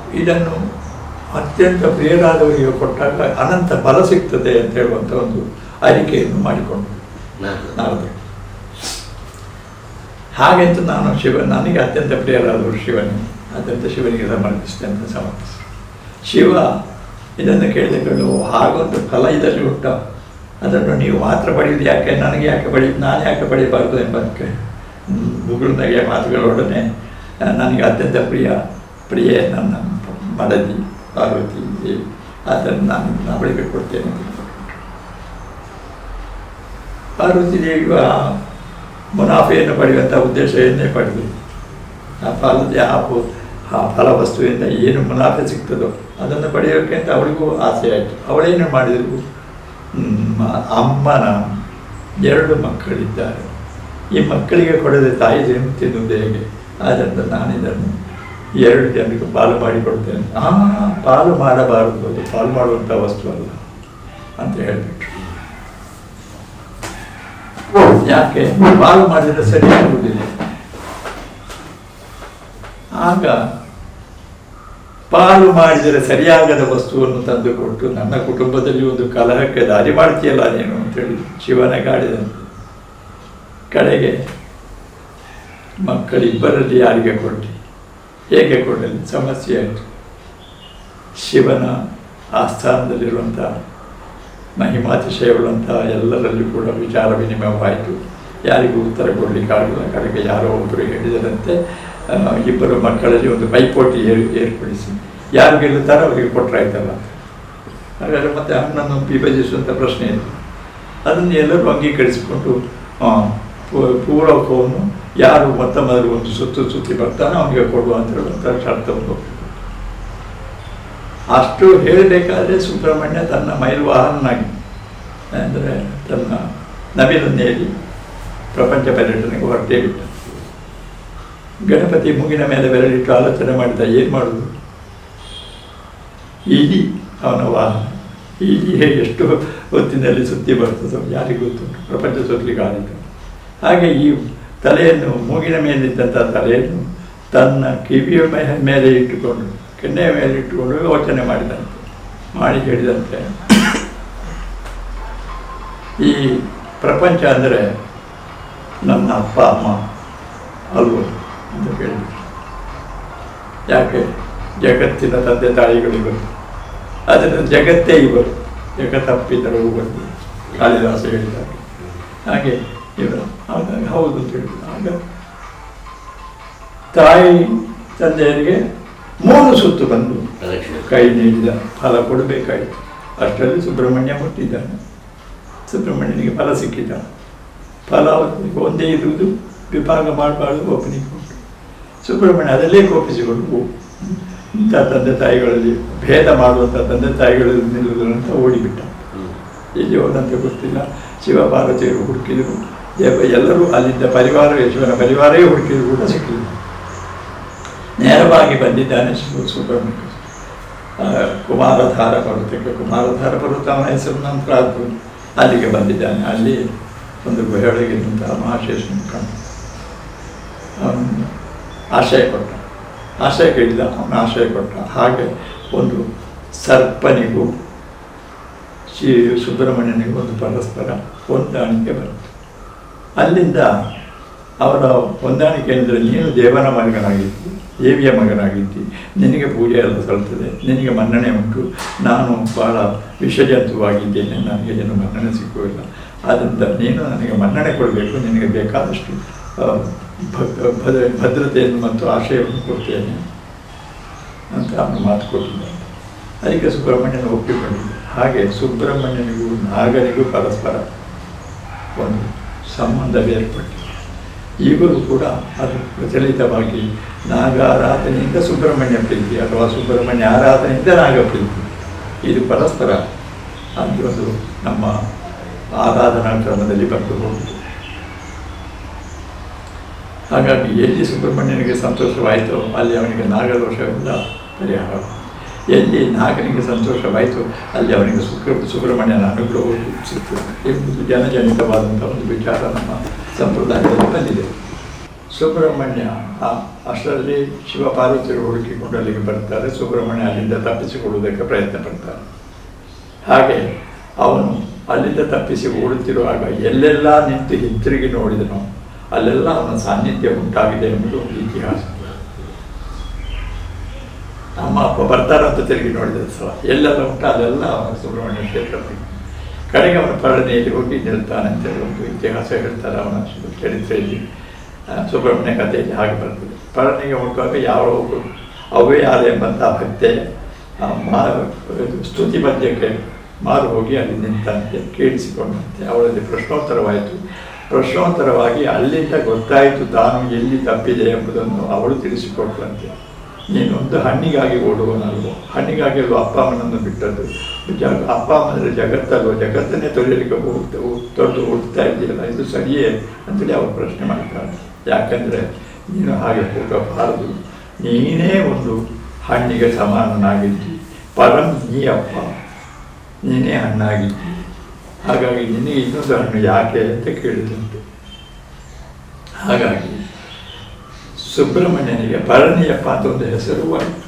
ಇದನ್ನು ಅತ್ಯಂತ ಪ್ರಿಯರಾದವರಿಗೆ ಕೊಟ್ಟಾಗ ಅನಂತ ಬಲ ಸಿಗ್ತದೆ ಅಂತ ಹೇಳುವಂಥ ಒಂದು ಅರಿಕೆಯನ್ನು ಮಾಡಿಕೊಂಡು ನಾನು ನಾರದರು ಹಾಗೆಂತ ನಾನು ಶಿವ ನನಗೆ ಅತ್ಯಂತ ಪ್ರಿಯರಾದರು ಶಿವನು ಅತ್ಯಂತ ಶಿವನಿಗೆ ಸಮರ್ಪಿಸ್ತೇನೆ ಅಂತ ಸಮರ್ಪಿಸಿ ಶಿವ ಇದನ್ನು ಕೇಳಿದಗಳು ಹಾಗೊಂದು ಫಲ ಇದರಲ್ಲಿ ಉಂಟ ಅದನ್ನು ನೀವು ಮಾತ್ರ ಪಡೆಯುವುದು ಯಾಕೆ ನನಗೆ ಯಾಕೆ ಪಡಿ ನಾನು ಯಾಕೆ ಪಡೆಯಬಾರದು ಎಂಬಕ್ಕೆ ಮುಗುಳ್ನಗೆ ಮಾತುಗಳೊಡನೆ ಆ, ನನಗೆ ಅತ್ಯಂತ ಪ್ರಿಯ ಪ್ರಿಯೆ ನನ್ನ ಮಡದಿ ಪಾರ್ವತಿ ದೇವಿ ಅದನ್ನು ನಾನು ಅವಳಿಗೆ ಕೊಡ್ತೇನೆ ಅಂತ ಪಾರ್ವತಿ ದೇವಿಯು ಆ ಮುನಾಫೆಯನ್ನು ಪಡೆಯುವಂಥ ಉದ್ದೇಶವನ್ನೇ ಪಡೆದು ಆ ಫಲದ ಆ ಪು- ಆ ಫಲ ವಸ್ತುವಿಂದ ಏನು ಮುನಾಫೆ ಸಿಗ್ತದೋ ಅದನ್ನು ಪಡೆಯೋಕ್ಕೆ ಅಂತ ಅವಳಿಗೂ ಆಸೆ ಆಯಿತು ಅವಳೇನು ಮಾಡಿದರು ಹ್ಮ್, ಅಮ್ಮನ ಎರಡು ಮಕ್ಕಳಿದ್ದಾರೆ ಈ ಮಕ್ಕಳಿಗೆ ಕೊಡದೆ ತಾಯಿ ಜನ್ಮ ತಿನ್ನುವುದು ಹೇಗೆ ಆದ್ದರಿಂದ ನಾನಿದನ್ನು ಎರಡು ಜನರಿಗೆ ಪಾಲು ಮಾಡಿಕೊಡ್ತೇನೆ ಆ ಪಾಲು ಮಾಡಬಾರದು ಅದು ಪಾಲು ಮಾಡುವಂಥ ವಸ್ತು ಅಲ್ಲ ಅಂತ ಹೇಳಿಬಿಟ್ರು ಯಾಕೆ ಪಾಲು ಮಾಡಿದರೆ ಸರಿಯಾಗುವುದಿಲ್ಲ ಆಗ ಪಾಲು ಮಾಡಿದರೆ ಸರಿಯಾಗದ ವಸ್ತುವನ್ನು ತಂದು ಕೊಟ್ಟು ನನ್ನ ಕುಟುಂಬದಲ್ಲಿ ಒಂದು ಕಲಹಕ್ಕೆ ದಾರಿ ಮಾಡ್ತೀಯಲ್ಲ ನೀನು ಅಂತೇಳಿ ಶಿವನ ಗಾಡಿದಂತೆ ಕಡೆಗೆ ಮಕ್ಕಳಿಬ್ಬರಲ್ಲಿ ಯಾರಿಗೆ ಕೊಟ್ಟು ಹೇಗೆ ಕೊಡಲಿ ಸಮಸ್ಯೆ ಆಯಿತು ಶಿವನ ಆಸ್ಥಾನದಲ್ಲಿರುವಂಥ ಮಹಿಮಾತಿಶಯವುಳ್ಳಂಥ ಎಲ್ಲರಲ್ಲಿ ಕೂಡ ವಿಚಾರ ವಿನಿಮಯವಾಯಿತು ಯಾರಿಗೂ ಉತ್ತರ ಕೊಡಲಿಕ್ಕಾಗಲ್ಲ ಕಡೆಗೆ ಯಾರೋ ಒಬ್ಬರು ಹೇಳಿದರಂತೆ ಆ, ಇಬ್ಬರು ಮಕ್ಕಳಲ್ಲಿ ಒಂದು ಪೈಪೋಟಿ ಏರ್ ಏರ್ಪಡಿಸಿ ಯಾರು ಗೆಲ್ಲುತ್ತಾರೋ ಅವರಿಗೆ ಕೊಟ್ಟರಾಯ್ತಲ್ಲ ಹಾಗಾದರೆ ಮತ್ತೆ ಹಣ್ಣನ್ನು ವಿಭಜಿಸುವಂಥ ಪ್ರಶ್ನೆ ಇದೆ ಅದನ್ನು ಎಲ್ಲರೂ ಅಂಗೀಕರಿಸಿಕೊಂಡು ಆ, ಪೂ- ಪೂರಕವನ್ನು ಯಾರು ಮೊತ್ತ ಮೊದಲು ಒಂದು ಸುತ್ತು ಸುತ್ತಿ ಬರ್ತಾನೋ ಅವನಿಗೆ ಕೊಡುವ ಅಂತ ಹೇಳುವಂಥ ಶರ್ತವನ್ನು ಅಷ್ಟು ಹೇಳಬೇಕಾದ್ರೆ ಸುಬ್ರಹ್ಮಣ್ಯ ತನ್ನ ಮೈಲ್ವಾಹನಾಗಿ ಅಂದರೆ ತನ್ನ ನವಿಲನ್ನೇರಿ ಪ್ರಪಂಚ ಪರ್ಯಟನೆಗೆ ಹೊರಟೇ ಬಿಟ್ಟ ಗಣಪತಿ ಮೂಗಿನ ಮೇಲೆ ಬೆರಳಿಟ್ಟು ಆಲೋಚನೆ ಮಾಡಿದ ಏನು ಮಾಡುವುದು ಇಲಿ ಅವನ ವಾಹನ ಇಲಿ ಎಷ್ಟು ಹೊತ್ತಿನಲ್ಲಿ ಸುತ್ತಿ ಬರ್ತದೋ ಯಾರಿಗೂ ಗೊತ್ತುಂಟು ಪ್ರಪಂಚ ಸುತ್ತಲಿಕ್ಕೆ ಆದಿತ್ತು ಹಾಗೆ ಈ ತಲೆಯನ್ನು ಮೂಗಿನ ಮೇಲಿದ್ದಂಥ ತಲೆಯನ್ನು ತನ್ನ ಕಿವಿಯ ಮೇ- ಮೇಲೆ ಇಟ್ಟುಕೊಂಡು ಕೆನ್ನೆಯ ಮೇಲೆ ಇಟ್ಟುಕೊಂಡು ಯೋಚನೆ ಮಾಡಿದಂತೆ ಮಾಡಿ ಹೇಳಿದಂತೆ ಈ ಪ್ರಪಂಚ ಅಂದರೆ ನನ್ನ ಅಪ್ಪ ಅಮ್ಮ ಅಲ್ವ ಅಂತ ಕೇಳಿದ್ರು ಯಾಕೆ ಜಗತ್ತಿನ ತಂದೆ ತಾಯಿಗಳಿವರು ಅದರ ಜಗತ್ತೇ ಇವರು ಜಗತ್ತಪ್ಪಿದರು ಬಂದು ಕಾಳಿದಾಸ ಹೇಳಿದ್ದಾರೆ ಹಾಗೆ ಇವರು ಆಗ ಹೌದು ಅಂತ ಹೇಳಿದ್ರು ಆಗ ತಾಯಿ ತಂದೆಯರಿಗೆ ಮೂರು ಸುತ್ತು ಬಂದು ಪ್ರದಕ್ಷಿಣೆ ಕೈ ನೀಡಿದ ಫಲ ಕೊಡಬೇಕಾಯಿತು ಅಷ್ಟರಲ್ಲಿ ಸುಬ್ರಹ್ಮಣ್ಯ ಮುಟ್ಟಿದ್ದಾನೆ ಸುಬ್ರಹ್ಮಣ್ಯನಿಗೆ ಫಲ ಸಿಕ್ಕಿದ ಫಲ ಅವನಿಗೆ ಒಂದೇ ಇರುವುದು ವಿಭಾಗ ಮಾಡಬಾರ್ದು ಒಬ್ಬನಿಗೆ ಕೊಟ್ಟು ಸುಬ್ರಹ್ಮಣ್ಯ ಅದಲ್ಲೇ ಕೋಪಿಸಿಕೊಂಡು ಇಂಥ ತಂದೆ ತಾಯಿಗಳಲ್ಲಿ ಭೇದ ಮಾಡುವಂಥ ತಂದೆ ತಾಯಿಗಳಲ್ಲಿ ನಿಲ್ಲುವುದಂತ ಓಡಿಬಿಟ್ಟ ಹ್ಮ್. ಎಲ್ಲಿ ಹೋದಂತ ಗೊತ್ತಿಲ್ಲ ಶಿವ ಪಾರ್ವತಿಯರು ಹುಡುಕಿದರು ಎ- ಎಲ್ಲರೂ ಅಲ್ಲಿದ್ದ ಪರಿವಾರ ಶಿವನ ಪರಿವಾರವೇ ಹುಡುಕಿದ್ರು ಕೂಡ ಸಿಕ್ಕಿಲ್ಲ ನೇರವಾಗಿ ಬಂದಿದ್ದಾನೆ ಶಿವ ಸುಬ್ರಹ್ಮಣ್ಯ ಆ, ಕುಮಾರಧಾರ ಪರ್ವತಕ್ಕೆ ಕುಮಾರಧಾರ ಪರ್ವತ ಅವನ ಹೆಸರು ನಂತರ ಅದು ಅಲ್ಲಿಗೆ ಬಂದಿದ್ದಾನೆ ಅಲ್ಲಿ ಒಂದು ಗುಹೆಯೊಳಗೆ ನಿಂತ ಮಹಾಶೇಷನ ಕಂಡು ಅವನು ಆಶಯ ಕೊಟ್ಟ ಆಶಯ ಕೇಳಿದ ಅವನು ಆಶಯ ಕೊಟ್ಟ ಹಾಗೆ ಒಂದು ಸರ್ಪನಿಗೂ ಶ್ರೀ ಸುಬ್ರಹ್ಮಣ್ಯನಿಗೂ ಒಂದು ಪರಸ್ಪರ ಹೊಂದಾಣಿಕೆ ಬಂತು ಅಲ್ಲಿಂದ ಅವರ ಹೊಂದಾಣಿಕೆ ಅಂದರೆ ನೀನು ದೇವನ ಮಗನಾಗಿದ್ದಿ ದೇವಿಯ ಮಗನಾಗಿದ್ದಿ ನಿನಗೆ ಪೂಜೆ ಎಲ್ಲ ಸಲ್ತದೆ ನಿನಗೆ ಮನ್ನಣೆ ಉಂಟು ನಾನು ಬಹಳ ವಿಷಜಂತುವಾಗಿದ್ದೇನೆ ನನಗೆ ಏನು ಮನ್ನಣೆ ಸಿಕ್ಕುವುದಿಲ್ಲ ಆದ್ದರಿಂದ ನೀನು ನನಗೆ ಮನ್ನಣೆ ಕೊಡಬೇಕು ನಿನಗೆ ಬೇಕಾದಷ್ಟು ಆ, ಭದ್- ಭದ್ರ- ಭದ್ರತೆಯನ್ನು ಮತ್ತು ಆಶಯವನ್ನು ಕೊಡ್ತೇನೆ ಅಂತ ಅವನು ಮಾತು ಕೊಟ್ಟಿದ್ದಾನೆ ಅದಕ್ಕೆ ಸುಬ್ರಹ್ಮಣ್ಯನ ಒಪ್ಪಿಕೊಂಡಿದ್ದ ಹಾಗೆ ಸುಬ್ರಹ್ಮಣ್ಯನಿಗೂ ನಾಗನಿಗೂ ಪರಸ್ಪರ ಒಂದು ಸಂಬಂಧ ಏರ್ಪಟ್ಟಿದೆ ಈಗಲೂ ಕೂಡ ಅದು ಪ್ರಚಲಿತವಾಗಿ ನಾಗಾರಾಧನೆಯಿಂದ ಸುಬ್ರಹ್ಮಣ್ಯ ಪ್ರೀತಿ ಅಥವಾ ಸುಬ್ರಹ್ಮಣ್ಯ ಆರಾಧನೆಯಿಂದ ನಾಗ ಪ್ರೀತಿ ಇದು ಪರಸ್ಪರ ಅದು ಒಂದು ನಮ್ಮ ಆರಾಧನಾ ಕ್ರಮದಲ್ಲಿ ಬಂದು ಹೋಗಿದೆ ಹಾಗಾಗಿ ಎಲ್ಲಿ ಸುಬ್ರಹ್ಮಣ್ಯನಿಗೆ ಸಂತೋಷವಾಯಿತೋ ಅಲ್ಲಿ ಅವನಿಗೆ ನಾಗದೋಷವೆಲ್ಲ ಪರಿಹಾರ ಎಲ್ಲಿ ನಾಗನಿಗೆ ಸಂತೋಷವಾಯಿತು ಅಲ್ಲಿ ಅವನಿಗೆ ಸುಬ್ರ ಸುಬ್ರಹ್ಮಣ್ಯನ ಅನುಗ್ರಹ ಸಿಕ್ತು ಎಂಬುದು ಜನಜನಿತವಾದಂಥ ಒಂದು ವಿಚಾರ ನಮ್ಮ ಸಂಪ್ರದಾಯದಲ್ಲಿ ಬಂದಿದೆ ಸುಬ್ರಹ್ಮಣ್ಯ ಆ ಅಷ್ಟರಲ್ಲಿ ಶಿವ ಪಾರ್ವತಿಯರು ಹುಡುಕಿಕೊಂಡು ಅಲ್ಲಿಗೆ ಬರ್ತಾರೆ ಸುಬ್ರಹ್ಮಣ್ಯ ಅಲ್ಲಿಂದ ತಪ್ಪಿಸಿಕೊಳ್ಳುವುದಕ್ಕೆ ಪ್ರಯತ್ನ ಪಡ್ತಾರೆ ಹಾಗೆ ಅವನು ಅಲ್ಲಿಂದ ತಪ್ಪಿಸಿ ಓಡುತ್ತಿರುವಾಗ ಎಲ್ಲೆಲ್ಲ ನಿಂತು ಹಿಂತಿರುಗಿ ನೋಡಿದನು ಅಲ್ಲೆಲ್ಲ ಅವನ ಸಾನ್ನಿಧ್ಯ ಉಂಟಾಗಿದೆ ಎಂಬುದು ಒಂದು ಇತಿಹಾಸ ಅಮ್ಮ ಅಪ್ಪ ಬರ್ತಾರಂತ ತಿರುಗಿ ನೋಡಿದ ಸಲ ಎಲ್ಲೆಲ್ಲ ಉಂಟು ಅಲ್ಲೆಲ್ಲ ಅವನ ಸುಬ್ರಹ್ಮಣ್ಯ ಕ್ಷೇತ್ರ ಕಡೆಗೆ ಅವನ ಪಳನಿಯಲ್ಲಿ ಹೋಗಿ ನಿಲ್ತಾನೆ ಅಂತ ಹೇಳಿ ಒಂದು ಇತಿಹಾಸ ಹೇಳ್ತಾರೆ ಅವನ ಚರಿತ್ರೆಯಲ್ಲಿ ಆ, ಸುಬ್ರಹ್ಮಣ್ಯ ಕಥೆಯಲ್ಲಿ ಹಾಗೆ ಬರ್ತದೆ ಪಳನಿಗೆ ಹೋಗುವಾಗ ಯಾವ ಅವೇ ಯಾರು ಎಂಬಂಥ ಭಕ್ತೆ ಆ, ಮಾ ಇದು ಸ್ತುತಿ ಪದ್ಯಕ್ಕೆ ಮಾರು ಹೋಗಿ ಅಲ್ಲಿ ನಿಂತಂತೆ ಕೇಳಿಸಿಕೊಂಡಂತೆ ಅವಳಲ್ಲಿ ಪ್ರಶ್ನೋತ್ತರವಾಯಿತು ಪ್ರಶ್ನೋತ್ತರವಾಗಿ ಅಲ್ಲಿಂದ ಗೊತ್ತಾಯಿತು ತಾನು ಎಲ್ಲಿ ತಪ್ಪಿದೆ ಎಂಬುದನ್ನು ಅವಳು ತಿಳಿಸಿಕೊಟ್ರಂತೆ ನೀನೊಂದು ಹಣ್ಣಿಗಾಗಿ ಓಡುವನಲ್ವೋ ಹಣ್ಣಿಗಾಗಿ ಅಲ್ವೋ ಅಪ್ಪ ಅಮ್ಮನನ್ನು ಬಿಟ್ಟದ್ದು ಜಗ ಅಪ್ಪ ಅಮ್ಮಂದ್ರೆ ಜಗತ್ತಲ್ವೋ ಜಗತ್ತನ್ನೇ ತೊಳಿಲಿಕ್ಕೆ ಹೋಗ್ತಾ ತೊಳೆದು ಹೋಗ್ತಾ ಇದೆಯಲ್ಲ ಇದು ಸರಿಯೇ ಅಂತೇಳಿ ಅವರು ಪ್ರಶ್ನೆ ಮಾಡ್ತಾರೆ ಯಾಕಂದರೆ ನೀನು ಹಾಗೆ ಹೋಗಬಾರದು ನೀನೇ ಒಂದು ಹಣ್ಣಿಗೆ ಸಮಾನನಾಗಿದ್ದಿ ಪರಂ ನೀ ಅಪ್ಪ ನೀನೇ ಹಣ್ಣಾಗಿದ್ದಿ ಹಾಗಾಗಿ ನಿನಗೆ ಇನ್ನೊಂದು ಹಣ್ಣು ಯಾಕೆ ಅಂತ ಕೇಳಿದಂತೆ ಹಾಗಾಗಿ ಸುಬ್ರಹ್ಮಣ್ಯನಿಗೆ ಪರಣಿಯಪ್ಪ ಅಂತ ಒಂದು ಹೆಸರು ಆಯಿತು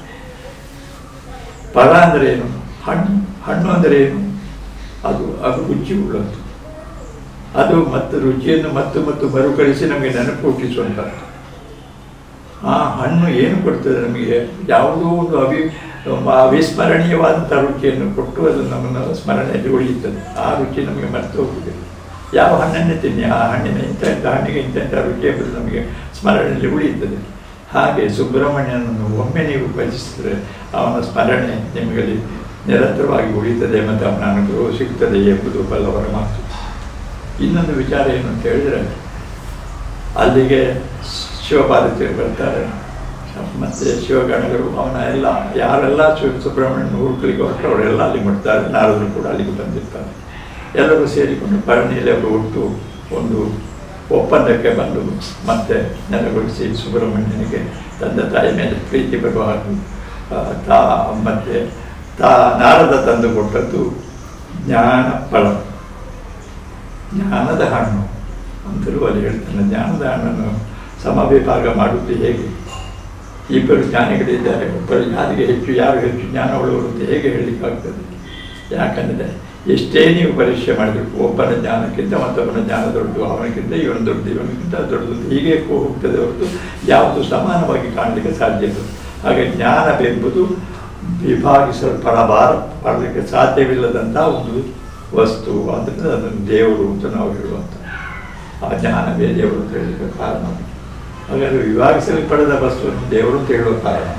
ಪರ ಅಂದರೆ ಏನು ಹಣ್ಣು ಹಣ್ಣು ಅಂದರೆ ಏನು ಅದು ಅದು ರುಚಿ ಉಳ್ಳದ್ದು ಅದು ಮತ್ತು ರುಚಿಯನ್ನು ಮತ್ತು ಮತ್ತು ಮರುಕಳಿಸಿ ನಮಗೆ ನೆನಪು ಹುಟ್ಟಿಸುವಂಥದ್ದು ಆ ಹಣ್ಣು ಏನು ಕೊಡ್ತದೆ ನಮಗೆ ಯಾವುದೋ ಒಂದು ಅವಿ ಅವಿಸ್ಮರಣೀಯವಾದಂಥ ರುಚಿಯನ್ನು ಕೊಟ್ಟು ಅದು ನಮ್ಮನ್ನು ಸ್ಮರಣೆಯಲ್ಲಿ ಉಳಿಯುತ್ತದೆ ಆ ರುಚಿ ನಮಗೆ ಮರೆತು ಹೋಗುವುದಿಲ್ಲ ಯಾವ ಹಣ್ಣನ್ನೇ ತಿನ್ನಿ ಆ ಹಣ್ಣಿನ ಇಂಥ ಇಂಥ ಹಣ್ಣಿಗೆ ಇಂಥ ಇಂಥ ರುಚಿ ಎಂಬುದು ನಮಗೆ ಸ್ಮರಣೆಯಲ್ಲಿ ಉಳಿಯುತ್ತದೆ ಹಾಗೆ ಸುಬ್ರಹ್ಮಣ್ಯನನ್ನು ಒಮ್ಮೆ ನೀವು ಭಜಿಸಿದರೆ ಅವನ ಸ್ಮರಣೆ ನಿಮಗಲ್ಲಿ ನಿರಂತರವಾಗಿ ಉಳಿಯುತ್ತದೆ ಮತ್ತು ಅವನ ಅನುಗ್ರಹ ಸಿಗ್ತದೆ ಎಂಬುದು ಬಲ್ಲವರ ಮಾತು ಇನ್ನೊಂದು ವಿಚಾರ ಏನು ಅಂತ ಹೇಳಿದರೆ ಅಲ್ಲಿಗೆ ಶಿವಪಾರ್ವತಿಯರು ಬರ್ತಾರೆ ಮತ್ತು ಶಿವಗಣಗಳು ಅವನ ಎಲ್ಲ ಯಾರೆಲ್ಲ ಶಿವ ಸುಬ್ರಹ್ಮಣ್ಯನ ಹುಡುಕಲಿಕ್ಕೆ ಹೊರಟು ಅವರೆಲ್ಲ ಅಲ್ಲಿ ಮುಟ್ತಾರೆ ನಾರದರು ಕೂಡ ಅಲ್ಲಿಗೆ ಬಂದಿರ್ತಾರೆ ಎಲ್ಲರೂ ಸೇರಿಕೊಂಡು ಪಳನಿಯಲ್ಲಿ ಅವರು ಒಟ್ಟು ಒಂದು ಒಪ್ಪಂದಕ್ಕೆ ಬಂದು ಮತ್ತೆ ನೆಲೆಗೊಳಿಸಿ ಸುಬ್ರಹ್ಮಣ್ಯನಿಗೆ ತಂದೆ ತಾಯಿ ಮೇಲೆ ಪ್ರೀತಿ ಬರುವ ಹಾಗೂ ಆ, ತಾ ಮತ್ತೆ ತಾ ನಾರದ ತಂದು ಕೊಟ್ಟದ್ದು ಜ್ಞಾನ ಫಲ ಜ್ಞಾನದ ಹಣ್ಣು ಅಂತಲೂ ಅಲ್ಲಿ ಹೇಳ್ತಾನೆ ಜ್ಞಾನದ ಹಣ್ಣನ್ನು ಸಮವಿಭಾಗ ಮಾಡುವುದು ಹೇಗೆ ಇಬ್ಬರು ಜ್ಞಾನಿಗಳಿದ್ದಾರೆ ಒಬ್ಬರು ಯಾರಿಗೆ ಹೆಚ್ಚು ಯಾರು ಹೆಚ್ಚು ಜ್ಞಾನ ಉಳ್ಳವರು ಅಂತ ಹೇಗೆ ಹೇಳಲಿಕ್ಕಾಗ್ತದೆ ಯಾಕಂದರೆ ಎಷ್ಟೇ ನೀವು ಪರೀಕ್ಷೆ ಮಾಡಬೇಕು ಒಬ್ಬನ ಜ್ಞಾನಕ್ಕಿಂತ ಮತ್ತೊಬ್ಬನ ಜ್ಞಾನ ದೊಡ್ಡದು ಅವನಿಗಿಂತ ಇವನು ದೊಡ್ಡದು ಇವನಿಗಿಂತ ದೊಡ್ಡದು ಅಂತ ಹೀಗೆ ಹೋಗ್ತದೆ ಹೊರತು ಯಾವುದು ಸಮಾನವಾಗಿ ಕಾಣಲಿಕ್ಕೆ ಸಾಧ್ಯ ಇಲ್ಲ ಹಾಗೆ ಜ್ಞಾನವೆಂಬುದು ವಿಭಾಗಿಸಲ್ಪಡಬಾರ ಪಡಲಿಕ್ಕೆ ಸಾಧ್ಯವಿಲ್ಲದಂಥ ಒಂದು ವಸ್ತು ಆದ್ದರಿಂದ ಅದನ್ನು ದೇವರು ಅಂತ ನಾವು ಹೇಳುವಂಥ ಆ ಜ್ಞಾನವೇ ದೇವರು ಅಂತ ಹೇಳಲಿಕ್ಕೆ ಕಾರಣ ಹಾಗಾದರೆ ವಿಭಾಗಿಸಲ್ಪಡದ ವಸ್ತುವನ್ನು ದೇವರು ಅಂತ ಹೇಳುವ ಕಾರಣ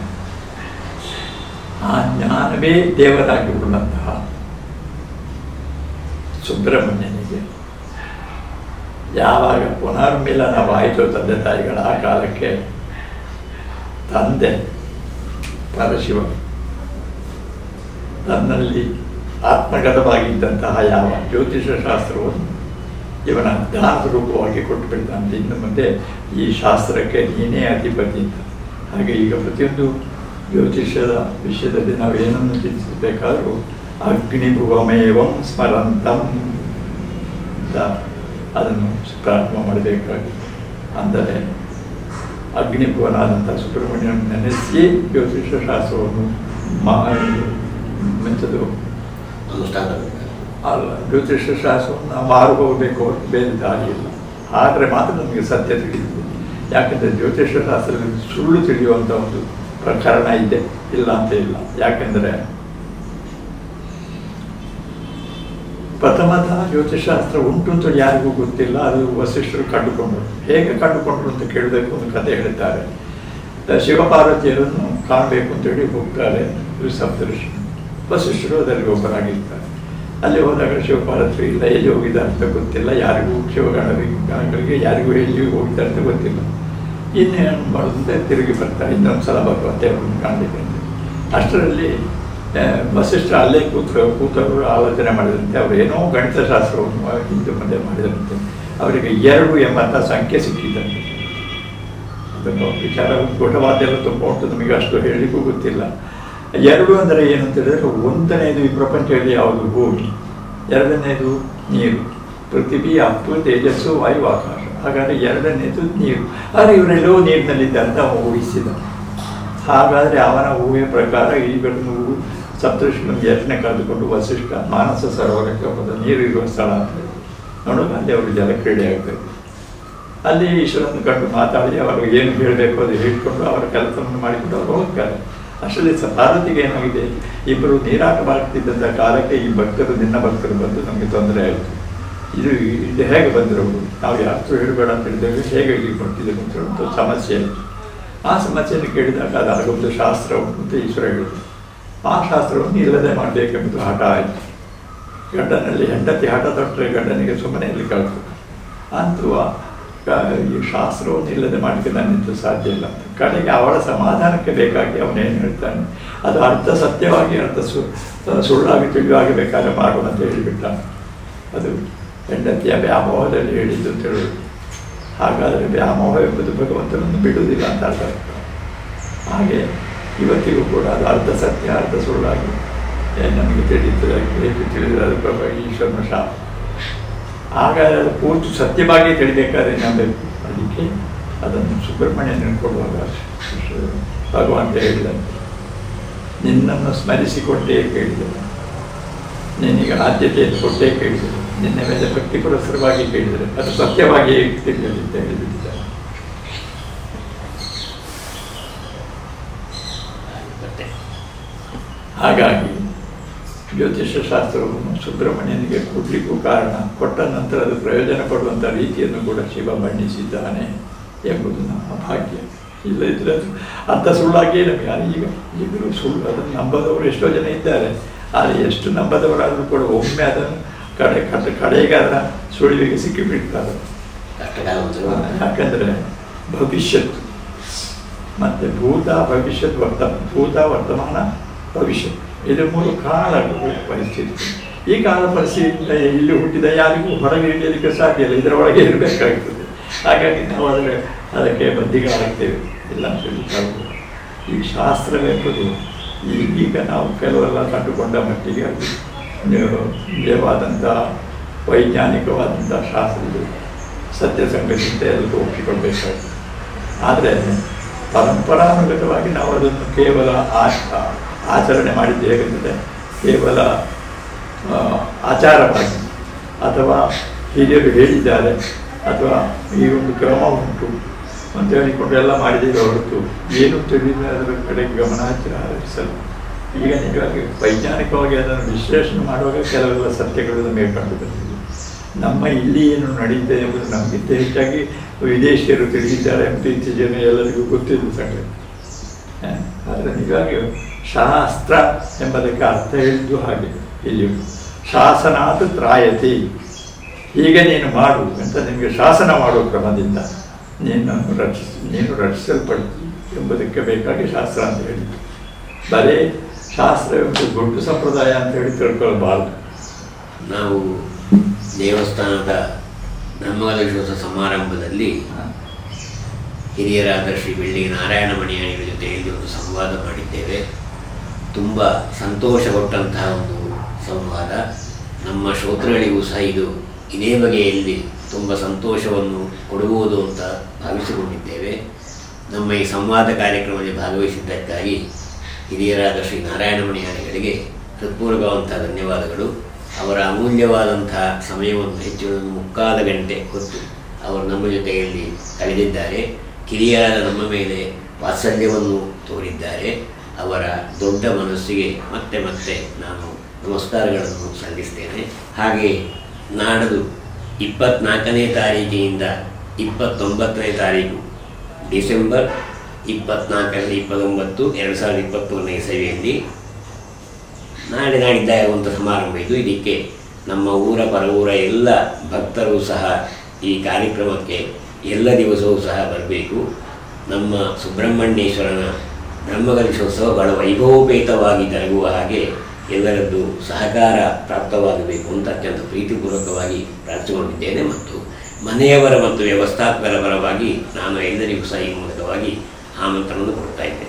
ಆ ಜ್ಞಾನವೇ ದೇವರಾಗಿ ಉಳ್ಳಂತಹ ಸುಬ್ರಹ್ಮಣ್ಯನಿಗೆ ಯಾವಾಗ ಪುನರ್ಮಿಲನವಾಯಿತು ತಂದೆ ತಾಯಿಗಳ ಆ ಕಾಲಕ್ಕೆ ತಂದೆ ಪರಶಿವ ತನ್ನಲ್ಲಿ ಆತ್ಮಗತವಾಗಿದ್ದಂತಹ ಯಾವ ಜ್ಯೋತಿಷ ಶಾಸ್ತ್ರವನ್ನು ಇವನ ದಾನ ರೂಪವಾಗಿ ಕೊಟ್ಟುಬಿಡ್ತಾನೆ ಇನ್ನು ಮುಂದೆ ಈ ಶಾಸ್ತ್ರಕ್ಕೆ ನೀನೇ ಅಧಿಪತಿ ಅಂತ ಹಾಗೆ ಈಗ ಪ್ರತಿಯೊಂದು ಜ್ಯೋತಿಷ್ಯದ ವಿಷಯದಲ್ಲಿ ನಾವು ಏನನ್ನು ಚಿಂತಿಸಬೇಕಾದ್ರೂ ಅಗ್ನಿಭುವಮೇವಂ ಸ್ಮರಂತಂ ಅಂತ ಅದನ್ನು ಪ್ರಾರಂಭ ಮಾಡಬೇಕಾಗಿದೆ ಅಂದರೆ ಅಗ್ನಿಭುವನಾದಂಥ ಸುಬ್ರಹ್ಮಣ್ಯನ ನೆನೆಸಿ ಜ್ಯೋತಿಷ ಶಾಸ್ತ್ರವನ್ನು ಮಾ ಮೆಚ್ಚದು ಅನುಷ್ಠಾನ ಅಲ್ಲ ಜ್ಯೋತಿಷ ಶಾಸ್ತ್ರವನ್ನು ನಾವು ಮಾರು ಹೋಗಬೇಕು ಹೊರತು ಬೇರೆ ದಾರಿ ಇಲ್ಲ ಆದರೆ ಮಾತ್ರ ನಮಗೆ ಸತ್ಯ ತಿಳಿಯುತ್ತದೆ ಯಾಕೆಂದರೆ ಜ್ಯೋತಿಷ ಶಾಸ್ತ್ರದಲ್ಲಿ ಸುಳ್ಳು ತಿಳಿಯುವಂಥ ಒಂದು ಪ್ರಕರಣ ಇದೆ ಇಲ್ಲ ಅಂತ ಇಲ್ಲ ಯಾಕೆಂದರೆ ಪ್ರಥಮತಃ ಜ್ಯೋತಿಷಾಸ್ತ್ರ ಉಂಟು ಅಂತ ಯಾರಿಗೂ ಗೊತ್ತಿಲ್ಲ ಅದು ವಸಿಷ್ಠರು ಕಂಡುಕೊಂಡರು ಹೇಗೆ ಕಂಡುಕೊಂಡರು ಅಂತ ಕೇಳಬೇಕು ಒಂದು ಕಥೆ ಹೇಳ್ತಾರೆ ಶಿವಪಾರ್ವತಿಯರನ್ನು ಕಾಣಬೇಕು ಅಂತೇಳಿ ಹೋಗ್ತಾರೆ ಸಪ್ತಋಷಿ ವಸಿಷ್ಠರು ಅದರಲ್ಲಿ ಒಬ್ಬರಾಗಿರ್ತಾರೆ ಅಲ್ಲಿ ಹೋದಾಗ ಶಿವಪಾರ್ವತಿ ಇಲ್ಲ ಎಲ್ಲಿ ಹೋಗಿದ್ದಾರೆ ಅಂತ ಗೊತ್ತಿಲ್ಲ ಯಾರಿಗೂ ಶಿವಗಣರಿಗೆ ಗಣಗಳಿಗೆ ಯಾರಿಗೂ ಎಲ್ಲಿ ಹೋಗಿದ್ದಾರೆ ಅಂತ ಗೊತ್ತಿಲ್ಲ ಇನ್ನೇನು ಮಾಡೋದಂತೆ ತಿರುಗಿ ಬರ್ತಾರೆ ಇನ್ನೊಂದು ಸಲ ಬರುವ ದೇವರನ್ನು ಕಾಣಲಿಕ್ಕೆ ಅಂತ ಅಷ್ಟರಲ್ಲಿ ಆ, ವಸಿಷ್ಠ ಅಲ್ಲೇ ಕೂತ ಕೂತವರು ಆಲೋಚನೆ ಮಾಡಿದಂತೆ ಅವರು ಏನೋ ಗಣಿತಶಾಸ್ತ್ರವನ್ನು ಹಿಂದೆ ಮುಂದೆ ಮಾಡಿದಂತೆ ಅವರಿಗೆ ಎರಡು ಎಂಬಂಥ ಸಂಖ್ಯೆ ಸಿಕ್ಕಿದಂತೆ ಅದನ್ನು ವಿಚಾರ ದೊಡ್ಡವಾದೆಲ್ಲ ತುಂಬ ಉಂಟು ನಮಗೆ ಅಷ್ಟು ಹೇಳಲಿಕ್ಕೂ ಗೊತ್ತಿಲ್ಲ ಎರಡು ಅಂದರೆ ಏನು ಅಂತ ಹೇಳಿದ್ರೆ ಒಂದನೇದು ಈ ಪ್ರಪಂಚದಲ್ಲಿ ಯಾವುದು ಭೂಮಿ ಎರಡನೇದು ನೀರು ಪೃಥ್ವಿ ಅಪ್ಪು ತೇಜಸ್ಸು ವಾಯು ಆಕಾಶ ಹಾಗಾದರೆ ಎರಡನೇದು ನೀರು ಆದರೆ ಇವರೆಲ್ಲೋ ನೀರಿನಲ್ಲಿದ್ದಾರೆ ಅಂತ ಅವ ಊಹಿಸಿದ ಹಾಗಾದರೆ ಅವನ ಊಹೆ ಪ್ರಕಾರ ಇವುಗಳನ್ನು ಸಪ್ತಋಷಿಗಳನ್ನು ಯತ್ನ ಕರೆದುಕೊಂಡು ವಸಿಷ್ಠ ಮಾನಸ ಸರೋವರಕ್ಕೆ ಹೋದ ನೀರಿರುವ ಸ್ಥಳ ಅಂತ ಹೇಳಿ. ನೋಡುವಾಗ ಅಲ್ಲಿ ಅವರು ಜಲಕ್ರೀಡೆ ಆಗ್ತದೆ ಅಲ್ಲಿ ಈಶ್ವರನ್ನು ಕಂಡು ಮಾತಾಡಿ ಅವರು ಏನು ಹೇಳಬೇಕು ಅದು ಹೇಳ್ಕೊಂಡು ಅವರ ಕೆಲಸವನ್ನು ಮಾಡಿಕೊಂಡು ಅವರು ಹೋಗ್ತಾರೆ ಅಷ್ಟರಲ್ಲಿ ಸ ಪಾರ್ವತಿಗೆ ಏನಾಗಿದೆ ಇಬ್ಬರು ನೀರಾಟ ಮಾಡ್ತಿದ್ದಂಥ ಕಾಲಕ್ಕೆ ಈ ಭಕ್ತರು ನಿನ್ನ ಭಕ್ತರು ಬಂದು ನಮಗೆ ತೊಂದರೆ ಆಯಿತು ಇದು ಇದು ಹೇಗೆ ಬಂದರು ನಾವು ಯಾರು ಹೇಳಬೇಡ ಅಂತ ಹೇಳಿದಾಗ ಹೇಗೆ ಇಲ್ಲಿ ಕೊಟ್ಟಿದ್ದೇವೆ ಅಂತ ಹೇಳಿ ಒಂದು ಸಮಸ್ಯೆ ಆಯಿತು ಆ ಸಮಸ್ಯೆಯನ್ನು ಕೇಳಿದಾಗ ಅದು ಆಗೊಂದು ಶಾಸ್ತ್ರ ಉಂಟು ಅಂತ ಈಶ್ವರ ಹೇಳಿದ್ರು ಆ ಶಾಸ್ತ್ರವನ್ನು ಇಲ್ಲದೆ ಮಾಡಬೇಕೆಂಬುದು ಹಠ ಆಯಿತು ಗಂಡನಲ್ಲಿ ಹೆಂಡತಿ ಹಠ ತೊಟ್ಟರೆ ಗಂಡನಿಗೆ ಸುಮ್ಮನೆ ಇಲ್ಲಿ ಕಳ್ತು ಅಂತೂ ಆ ಕ- ಈ ಶಾಸ್ತ್ರವನ್ನು ಇಲ್ಲದೆ ಮಾಡಲಿಕ್ಕೆ ನನ್ನಿಂದ ಸಾಧ್ಯ ಇಲ್ಲ ಅಂತ ಕಡೆಗೆ ಅವಳ ಸಮಾಧಾನಕ್ಕೆ ಬೇಕಾಗಿ ಅವನೇನು ಹೇಳ್ತಾನೆ ಅದು ಅರ್ಧ ಸತ್ಯವಾಗಿ ಅರ್ಧ ಸು ಸುಳ್ಳಾಗಿ ತಿಳಿವಾಗಿ ಬೇಕಾದ್ರೆ ಮಾಡುವ ಅಂತ ಹೇಳಿಬಿಟ್ಟ ಅದು ಹೆಂಡತಿಯ ವ್ಯಾಮೋಹದಲ್ಲಿ ಹೇಳಿದ್ದು ಅಂತ ಹೇಳುವುದು ಹಾಗಾದರೆ ವ್ಯಾಮೋಹ ಎಂಬುದು ಭಗವಂತನನ್ನು ಬಿಡುವುದಿಲ್ಲ ಅಂತ ಅರ್ಥ ಹಾಗೆ ಇವತ್ತಿಗೂ ಕೂಡ ಅದು ಅರ್ಧ ಸತ್ಯ ಅರ್ಧ ಸುಳ್ಳಾಗಿ ಏ, ನಮಗೆ ತಿಳಿಯುತ್ತದೆ ಹೇಗೆ ತಿಳಿದರೆ ಅದು ಪ್ರಭು ಈಶ್ವರನ ಶಾಪ ಆಗ ಅದು ಪೂರ್ತಿ ಸತ್ಯವಾಗಿ ತಿಳಿಬೇಕಾದ್ರೆ ನಂಬಬೇಕು ಅದಕ್ಕೆ ಅದನ್ನು ಸುಬ್ರಹ್ಮಣ್ಯನ ಕೊಡುವಾಗ ಶ್ರೀ- ಭಗವಂತ ಹೇಳಿದಂತೆ ನಿನ್ನನ್ನು ಸ್ಮರಿಸಿಕೊಂಡೇ ಕೇಳಿದರು ನಿನಗೆ ಆದ್ಯತೆಯನ್ನು ಕೊಟ್ಟೇ ಕೇಳಿದರು ನಿನ್ನ ಮೇಲೆ ಭಕ್ತಿ ಪುರಸ್ಸರವಾಗಿ ಕೇಳಿದರೆ ಅದು ಸತ್ಯವಾಗಿ ತಿಳಿಯಲಿ ಅಂತ ಹೇಳಿಬಿಟ್ಟಿದ್ದಾರೆ ಮತ್ತೆ ಹಾಗಾಗಿ ಜ್ಯೋತಿಷ್ಯ ಶಾಸ್ತ್ರವನ್ನು ಸುಬ್ರಹ್ಮಣ್ಯನಿಗೆ ಕೊಡಲಿಕ್ಕೂ ಕಾರಣ ಕೊಟ್ಟ ನಂತರ ಅದು ಪ್ರಯೋಜನ ಪಡುವಂಥ ರೀತಿಯನ್ನು ಕೂಡ ಶಿವ ಬಣ್ಣಿಸಿದ್ದಾನೆ ಎಂಬುದು ನಮ್ಮ ಭಾಗ್ಯ ಇಲ್ಲದಿದ್ದರೆ ಅದು ಅರ್ಥ ಸುಳ್ಳಾಗಿಯೇ ನಮಗೆ ಅದು ಈಗ ಈಗಲೂ ಸುಳ್ಳು ಅದನ್ನು ನಂಬದವರು ಎಷ್ಟೋ ಜನ ಇದ್ದಾರೆ ಆದರೆ ಎಷ್ಟು ನಂಬದವರಾದರೂ ಕೂಡ ಒಮ್ಮೆ ಅದನ್ನು ಕಡೆ ಕಡೆ ಕಡೆಗೆ ಅದರ ಸುಳಿವಿಗೆ ಸಿಕ್ಕಿಬಿಡ್ತಾರೆ ಕಷ್ಟಕಾಲ ಒಂದು ಯಾಕಂದರೆ ಭವಿಷ್ಯತ್ ಮತ್ತು ಭೂತ ಭವಿಷ್ಯತ್ ವರ್ತ ಭೂತ ವರ್ತಮಾನ ಭವಿಷ್ಯತ್ ಇದು ಮೂರು ಕಾಲಗಳು ಪರಿಸ್ಥಿತಿ ಈ ಕಾಲ ಪರಿಸ್ಥಿತಿಯಿಂದ ಇಲ್ಲಿ ಹುಟ್ಟಿದ ಯಾರಿಗೂ ಹೊರಗೆ ಹಿಡಿಯಲಿಕ್ಕೆ ಸಾಧ್ಯ ಇಲ್ಲ ಇದರ ಒಳಗೆ ಇರಬೇಕಾಗ್ತದೆ ಹಾಗಾಗಿ ನಾವು ಅದರ ಅದಕ್ಕೆ ಬದ್ಧಿಗಳಾಗ್ತೇವೆ ಇಲ್ಲ ಅಂತ ಹೇಳಿಕ್ಕಾಗುವುದು ಈ ಶಾಸ್ತ್ರವೆಂಬುದು ಈಗೀಗ ನಾವು ಕೆಲವೆಲ್ಲ ಕಂಡುಕೊಂಡ ಮಟ್ಟಿಗೆ ಅದು ನಿಜವಾದಂಥ ವೈಜ್ಞಾನಿಕವಾದಂಥ ಶಾಸ್ತ್ರ ಇದು ಸತ್ಯ ಸಂಗತಿಯಿಂದ ಎಲ್ಲರಿಗೂ ಒಪ್ಪಿಕೊಳ್ಬೇಕಾಗ್ತದೆ ಆದರೆ ಪರಂಪರಾನುಗತವಾಗಿ ನಾವು ಅದನ್ನು ಕೇವಲ ಆ- ಆಚರಣೆ ಮಾಡಿದ್ದು ಹೇಗೆಂದರೆ ಕೇವಲ ಆ, ಆಚಾರವಾಗಿ ಅಥವಾ ಹಿರಿಯರು ಹೇಳಿದ್ದಾರೆ ಅಥವಾ ಈ ಒಂದು ಕ್ರಮ ಉಂಟು ಅಂತ ಹೇಳಿಕೊಂಡು ಎಲ್ಲ ಮಾಡಿದ್ದೇವೆ ಹೊರತು ಏನು ತಿಳಿದ ಅದರ ಕಡೆ ಗಮನ ಹಚ್ಚಿ ಹರಿಸಲು ಈಗ ನಿಜವಾಗಿ ವೈಜ್ಞಾನಿಕವಾಗಿ ಅದನ್ನು ವಿಶ್ಲೇಷಣೆ ಮಾಡುವಾಗ ಕೆಲವೆಲ್ಲ ಸತ್ಯಗಳು ನಮಗೆ ಕಂಡು ಬಂದಿದೆ ನಮ್ಮ ಇಲ್ಲಿ ಏನು ನಡೀತದೆ ಎಂಬುದು ನಮಗಿಂತ ಹೆಚ್ಚಾಗಿ ವಿದೇಶಿಯರು ತಿಳಿದಿದ್ದಾರೆ ಎಂಬುದು ಇತ್ತೀಚಿನ ಎಲ್ಲರಿಗೂ ಗೊತ್ತಿದ್ದು ಸಂಗತಿ ಹ, ಆದರೆ ನಿಜವಾಗಿಯೂ ಶಾಸ್ತ್ರ ಎಂಬುದಕ್ಕೆ ಅರ್ಥ ಹೇಳಿದ್ದು ಹಾಗೆ ಇಲ್ಲಿ ಶಾಸನಾತ್ ತ್ರಾಯತಿ ಹೀಗೆ ನೀನು ಮಾಡು ಅಂತ ನಿನಗೆ ಶಾಸನ ಮಾಡುವ ಕ್ರಮದಿಂದ ನೀನು ರಕ್ಷಿಸ್ ನೀನು ರಕ್ಷಿಸಲ್ಪಡ್ತಿ ಎಂಬುದಕ್ಕೆ ಬೇಕಾಗಿ ಶಾಸ್ತ್ರ ಅಂತ ಹೇಳಿದ್ದು ಬರೀ ಶಾಸ್ತ್ರ ಎಂಬುದು ದೊಡ್ಡ ಸಂಪ್ರದಾಯ ಅಂತ ಹೇಳಿ ತಿಳ್ಕೊಳ್ಬಾರ್ದು ನಾವು ದೇವಸ್ಥಾನದ ಬ್ರಹ್ಮಗಲಶೋತ್ಸವ ಸಮಾರಂಭದಲ್ಲಿ ಹಿರಿಯರಾದ ಶ್ರೀ ಬೆಳ್ಳಿ ನಾರಾಯಣ ಮಣಿಯಾಣಿಗಳ ಜೊತೆ ಇಲ್ಲಿ ಒಂದು ಸಂವಾದ ಮಾಡಿದ್ದೇವೆ ತುಂಬ ಸಂತೋಷ ಕೊಟ್ಟಂತಹ ಒಂದು ಸಂವಾದ ನಮ್ಮ ಶ್ರೋತೃಗಳಿಗೂ ಸಹ ಇದು ಇದೇ ಬಗೆಯಲ್ಲಿ ತುಂಬ ಸಂತೋಷವನ್ನು ಕೊಡುವುದು ಅಂತ ಭಾವಿಸಿಕೊಂಡಿದ್ದೇವೆ ನಮ್ಮ ಈ ಸಂವಾದ ಕಾರ್ಯಕ್ರಮದಲ್ಲಿ ಭಾಗವಹಿಸಿದ್ದಕ್ಕಾಗಿ ಹಿರಿಯರಾದ ಶ್ರೀ ನಾರಾಯಣ ಮಣಿಯಾಣಿಗಳಿಗೆ ಹೃತ್ಪೂರ್ವಕವಂತಹ ಧನ್ಯವಾದಗಳು ಅವರ ಅಮೂಲ್ಯವಾದಂತಹ ಸಮಯವನ್ನು ಹೆಚ್ಚು ಒಂದು ಮುಕ್ಕಾಲು ಗಂಟೆ ಹೊತ್ತು ಅವರು ನಮ್ಮ ಜೊತೆಯಲ್ಲಿ ಕಳೆದಿದ್ದಾರೆ ಕಿರಿಯರಾದ ನಮ್ಮ ಮೇಲೆ ವಾತ್ಸಲ್ಯವನ್ನು ತೋರಿದ್ದಾರೆ ಅವರ ದೊಡ್ಡ ಮನಸ್ಸಿಗೆ ಮತ್ತೆ ಮತ್ತೆ ನಾನು ನಮಸ್ಕಾರಗಳನ್ನು ಸಲ್ಲಿಸ್ತೇನೆ ಹಾಗೆ ನಾಡದು ಇಪ್ಪತ್ನಾಲ್ಕನೇ ತಾರೀಕಿನಿಂದ ಇಪ್ಪತ್ತೊಂಬತ್ತನೇ ತಾರೀಕು ಡಿಸೆಂಬರ್ ಇಪ್ಪತ್ನಾಲ್ಕರಿಂದ ಇಪ್ಪತ್ತೊಂಬತ್ತು ಎರಡು ಸಾವಿರದ ಇಪ್ಪತ್ತೊಂದನೇ ಇಸವಿಯಲ್ಲಿ ನಾಳೆ ನಾಡಿದ್ದ ಆಗುವಂಥ ಸಮಾರಂಭ ಇದು ಇದಕ್ಕೆ ನಮ್ಮ ಊರ ಪರವೂರ ಎಲ್ಲ ಭಕ್ತರು ಸಹ ಈ ಕಾರ್ಯಕ್ರಮಕ್ಕೆ ಎಲ್ಲ ದಿವಸವೂ ಸಹ ಬರಬೇಕು ನಮ್ಮ ಸುಬ್ರಹ್ಮಣ್ಯೇಶ್ವರನ ಬ್ರಹ್ಮಕಲಶೋತ್ಸವ ಬಹಳ ವೈಭವೋಪೇತವಾಗಿ ಜರುಗುವ ಹಾಗೆ ಎಲ್ಲರದ್ದು ಸಹಕಾರ ಪ್ರಾಪ್ತವಾಗಬೇಕು ಅಂತ ಅತ್ಯಂತ ಪ್ರೀತಿಪೂರ್ವಕವಾಗಿ ಪ್ರಾರ್ಥಿಸಿಕೊಂಡಿದ್ದೇನೆ ಮತ್ತು ಮನೆಯವರ ಮತ್ತು ವ್ಯವಸ್ಥಾಪಕರ ಪರವಾಗಿ ನಾನು ಎಲ್ಲರಿಗೂ ಸಹ ಈ ಮೂಲಕವಾಗಿ ಆಮಂತ್ರಣವನ್ನು ಕೊಡ್ತಾ ಇದ್ದೇನೆ